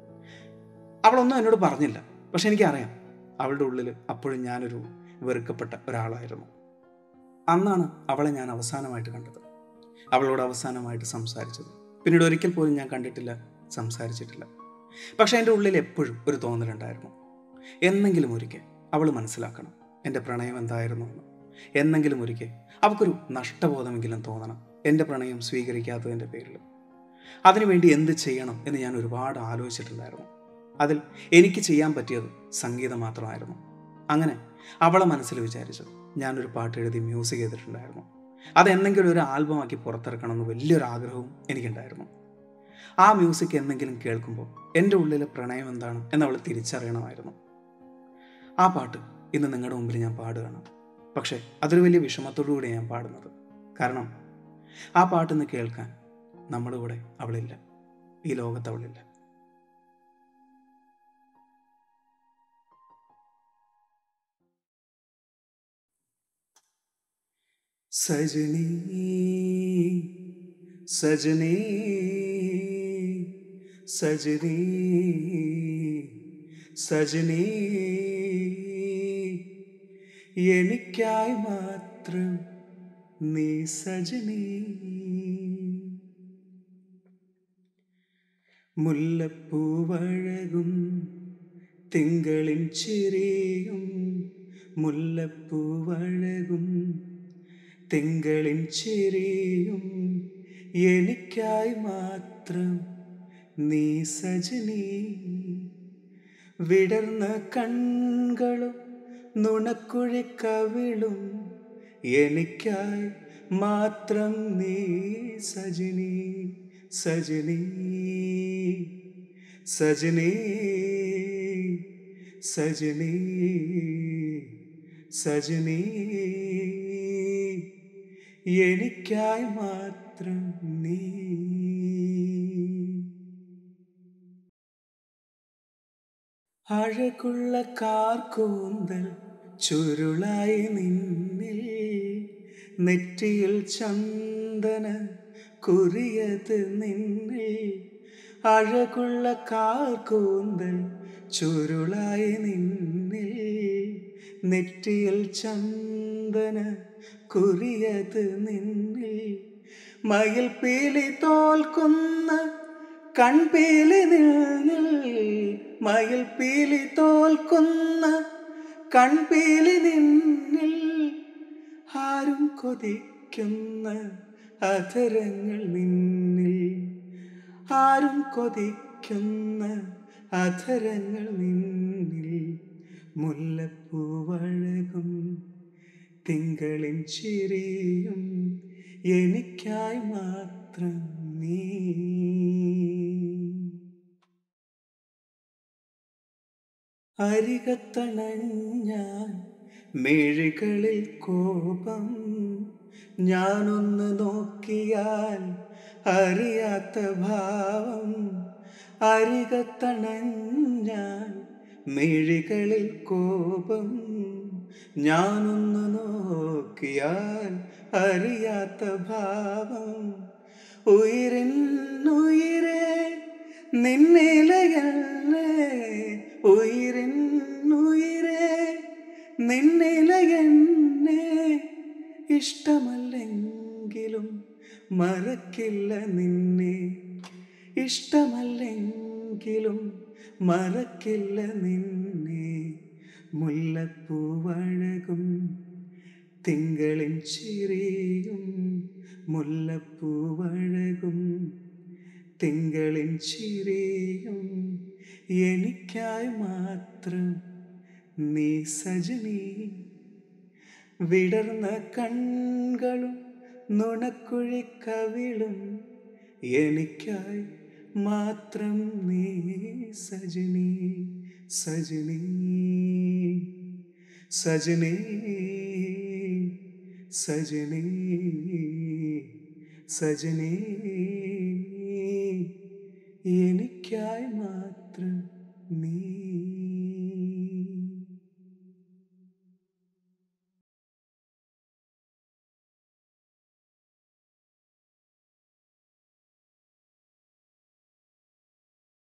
അവളൊന്നും എന്നോട് പറഞ്ഞില്ല പക്ഷെ എനിക്കറിയാം അവളുടെ ഉള്ളിൽ അപ്പോഴും ഞാനൊരു വെറുക്കപ്പെട്ട ഒരാളായിരുന്നു അന്നാണ് അവളെ ഞാൻ അവസാനമായിട്ട് കണ്ടത് അവളോട് അവസാനമായിട്ട് സംസാരിച്ചത് പിന്നീട് ഒരിക്കൽ പോലും ഞാൻ കണ്ടിട്ടില്ല സംസാരിച്ചിട്ടില്ല പക്ഷെ എൻ്റെ ഉള്ളിൽ എപ്പോഴും ഒരു തോന്നലുണ്ടായിരുന്നു എന്നെങ്കിലും ഒരിക്കൽ അവൾ മനസ്സിലാക്കണം എൻ്റെ പ്രണയം എന്തായിരുന്നു എന്ന് എന്നെങ്കിലും ഒരിക്കൽ അവൾക്കൊരു നഷ്ടബോധമെങ്കിലും തോന്നണം എൻ്റെ പ്രണയം സ്വീകരിക്കാത്തതിൻ്റെ പേരിൽ അതിനുവേണ്ടി എന്ത് ചെയ്യണം എന്ന് ഞാൻ ഒരുപാട് ആലോചിച്ചിട്ടുണ്ടായിരുന്നു അതിൽ എനിക്ക് ചെയ്യാൻ പറ്റിയത് സംഗീതം മാത്രമായിരുന്നു അങ്ങനെ അവളെ മനസ്സിൽ വിചാരിച്ചു ഞാനൊരു പാട്ട് എഴുതി മ്യൂസിക് ചെയ്തിട്ടുണ്ടായിരുന്നു അത് എന്തെങ്കിലും ഒരു ആൽബമാക്കി പുറത്തിറക്കണം എന്ന് വലിയൊരു ആഗ്രഹവും എനിക്കുണ്ടായിരുന്നു ആ മ്യൂസിക് എന്തെങ്കിലും കേൾക്കുമ്പോൾ എൻ്റെ ഉള്ളിലെ പ്രണയം എന്താണ് എന്ന് അവൾ തിരിച്ചറിയണമായിരുന്നു ആ പാട്ട് ഇന്ന് നിങ്ങളുടെ മുമ്പിൽ ഞാൻ പാടുകയാണ് പക്ഷേ അതൊരു വലിയ വിഷമത്തോടുകൂടി ഞാൻ പാടുന്നത് കാരണം ആ പാട്ടിന്ന് കേൾക്കാൻ നമ്മുടെ കൂടെ അവളില്ല ഈ ലോകത്ത് അവളില്ല സജനി സജനി സജനീ സജനീ എനിക്കായി മാത്രം നീ സജനീ മുല്ലപ്പൂവഴകും തിങ്കളിൻ ചിരിയും മുല്ലപ്പൂവഴകും തിങ്കളിൻ ചിരിയും എനിക്കായി മാത്രം നീ സജനീ വിടർന്ന കൺകളും നുണക്കുഴിക്കവിളും എനിക്കായി മാത്രം നീ സജനീ സജനീ സജനീ സജനീ സജനീ എനിക്കായി മാത്രം നീ അഴകുള്ള കാർക്കൂന്തൽ ചുരുളായി നിന്നിൽ നെറ്റിയിൽ ചന്ദന കുറിയത് നിന്നിൽ അഴകുള്ള കാർക്കൂന്തൽ ചുരുളായി നിന്നിൽ നെറ്റിയിൽ ചന്ദന കുറിയത് നിന്നിൽ മയിൽ പീലി തോൽക്കുന്ന കൺപീലി നിന്നിൽ മയിൽ പീലി തോൽക്കുന്ന കൺപീലി നിന്നിൽ ആരും കൊതിക്കുന്ന അധരങ്ങൾ നിന്നിൽ ആരും കൊതിക്കുന്ന അധരങ്ങൾ നിന്നിൽ മുല്ലപ്പൂവഴകും തിങ്കളിൻ ചിരിയും എനിക്കായി മാത്രം നീ അരികത്തണഞ്ഞാൻ മിഴികളിൽ കോപം ഞാനൊന്ന് നോക്കിയാൽ അറിയാത്ത ഭാവം അരികത്തണഞ്ഞാൻ മിഴികളിൽ കോപം ഞാനൊന്ന് നോക്കിയാൽ അറിയാത്ത ഭാവം ഉയിരിന്നുയിരേ നിന്നിലയല്ലേ ഉയിരിന്നുയിരേ നിന്നിലയെന്നെ ഇഷ്ടമല്ലെങ്കിലും മറക്കില്ല നിന്നെ ഇഷ്ടമല്ലെങ്കിലും മറക്കില്ല നിന്നെ മുല്ലപ്പൂവഴകും തിങ്കളിൻ ചിരിയും മുല്ലപ്പൂവഴകും തിങ്കളിൻ ചിരിയും എനിക്കായി മാത്രം നീ സജനീ വിടർന്ന കൺകളും നുണക്കുഴിക്കവിളും എനിക്കായി മാത്രം നീ സജനീ സജനീ സജനീ സജനീ സജനീ എനിക്കായി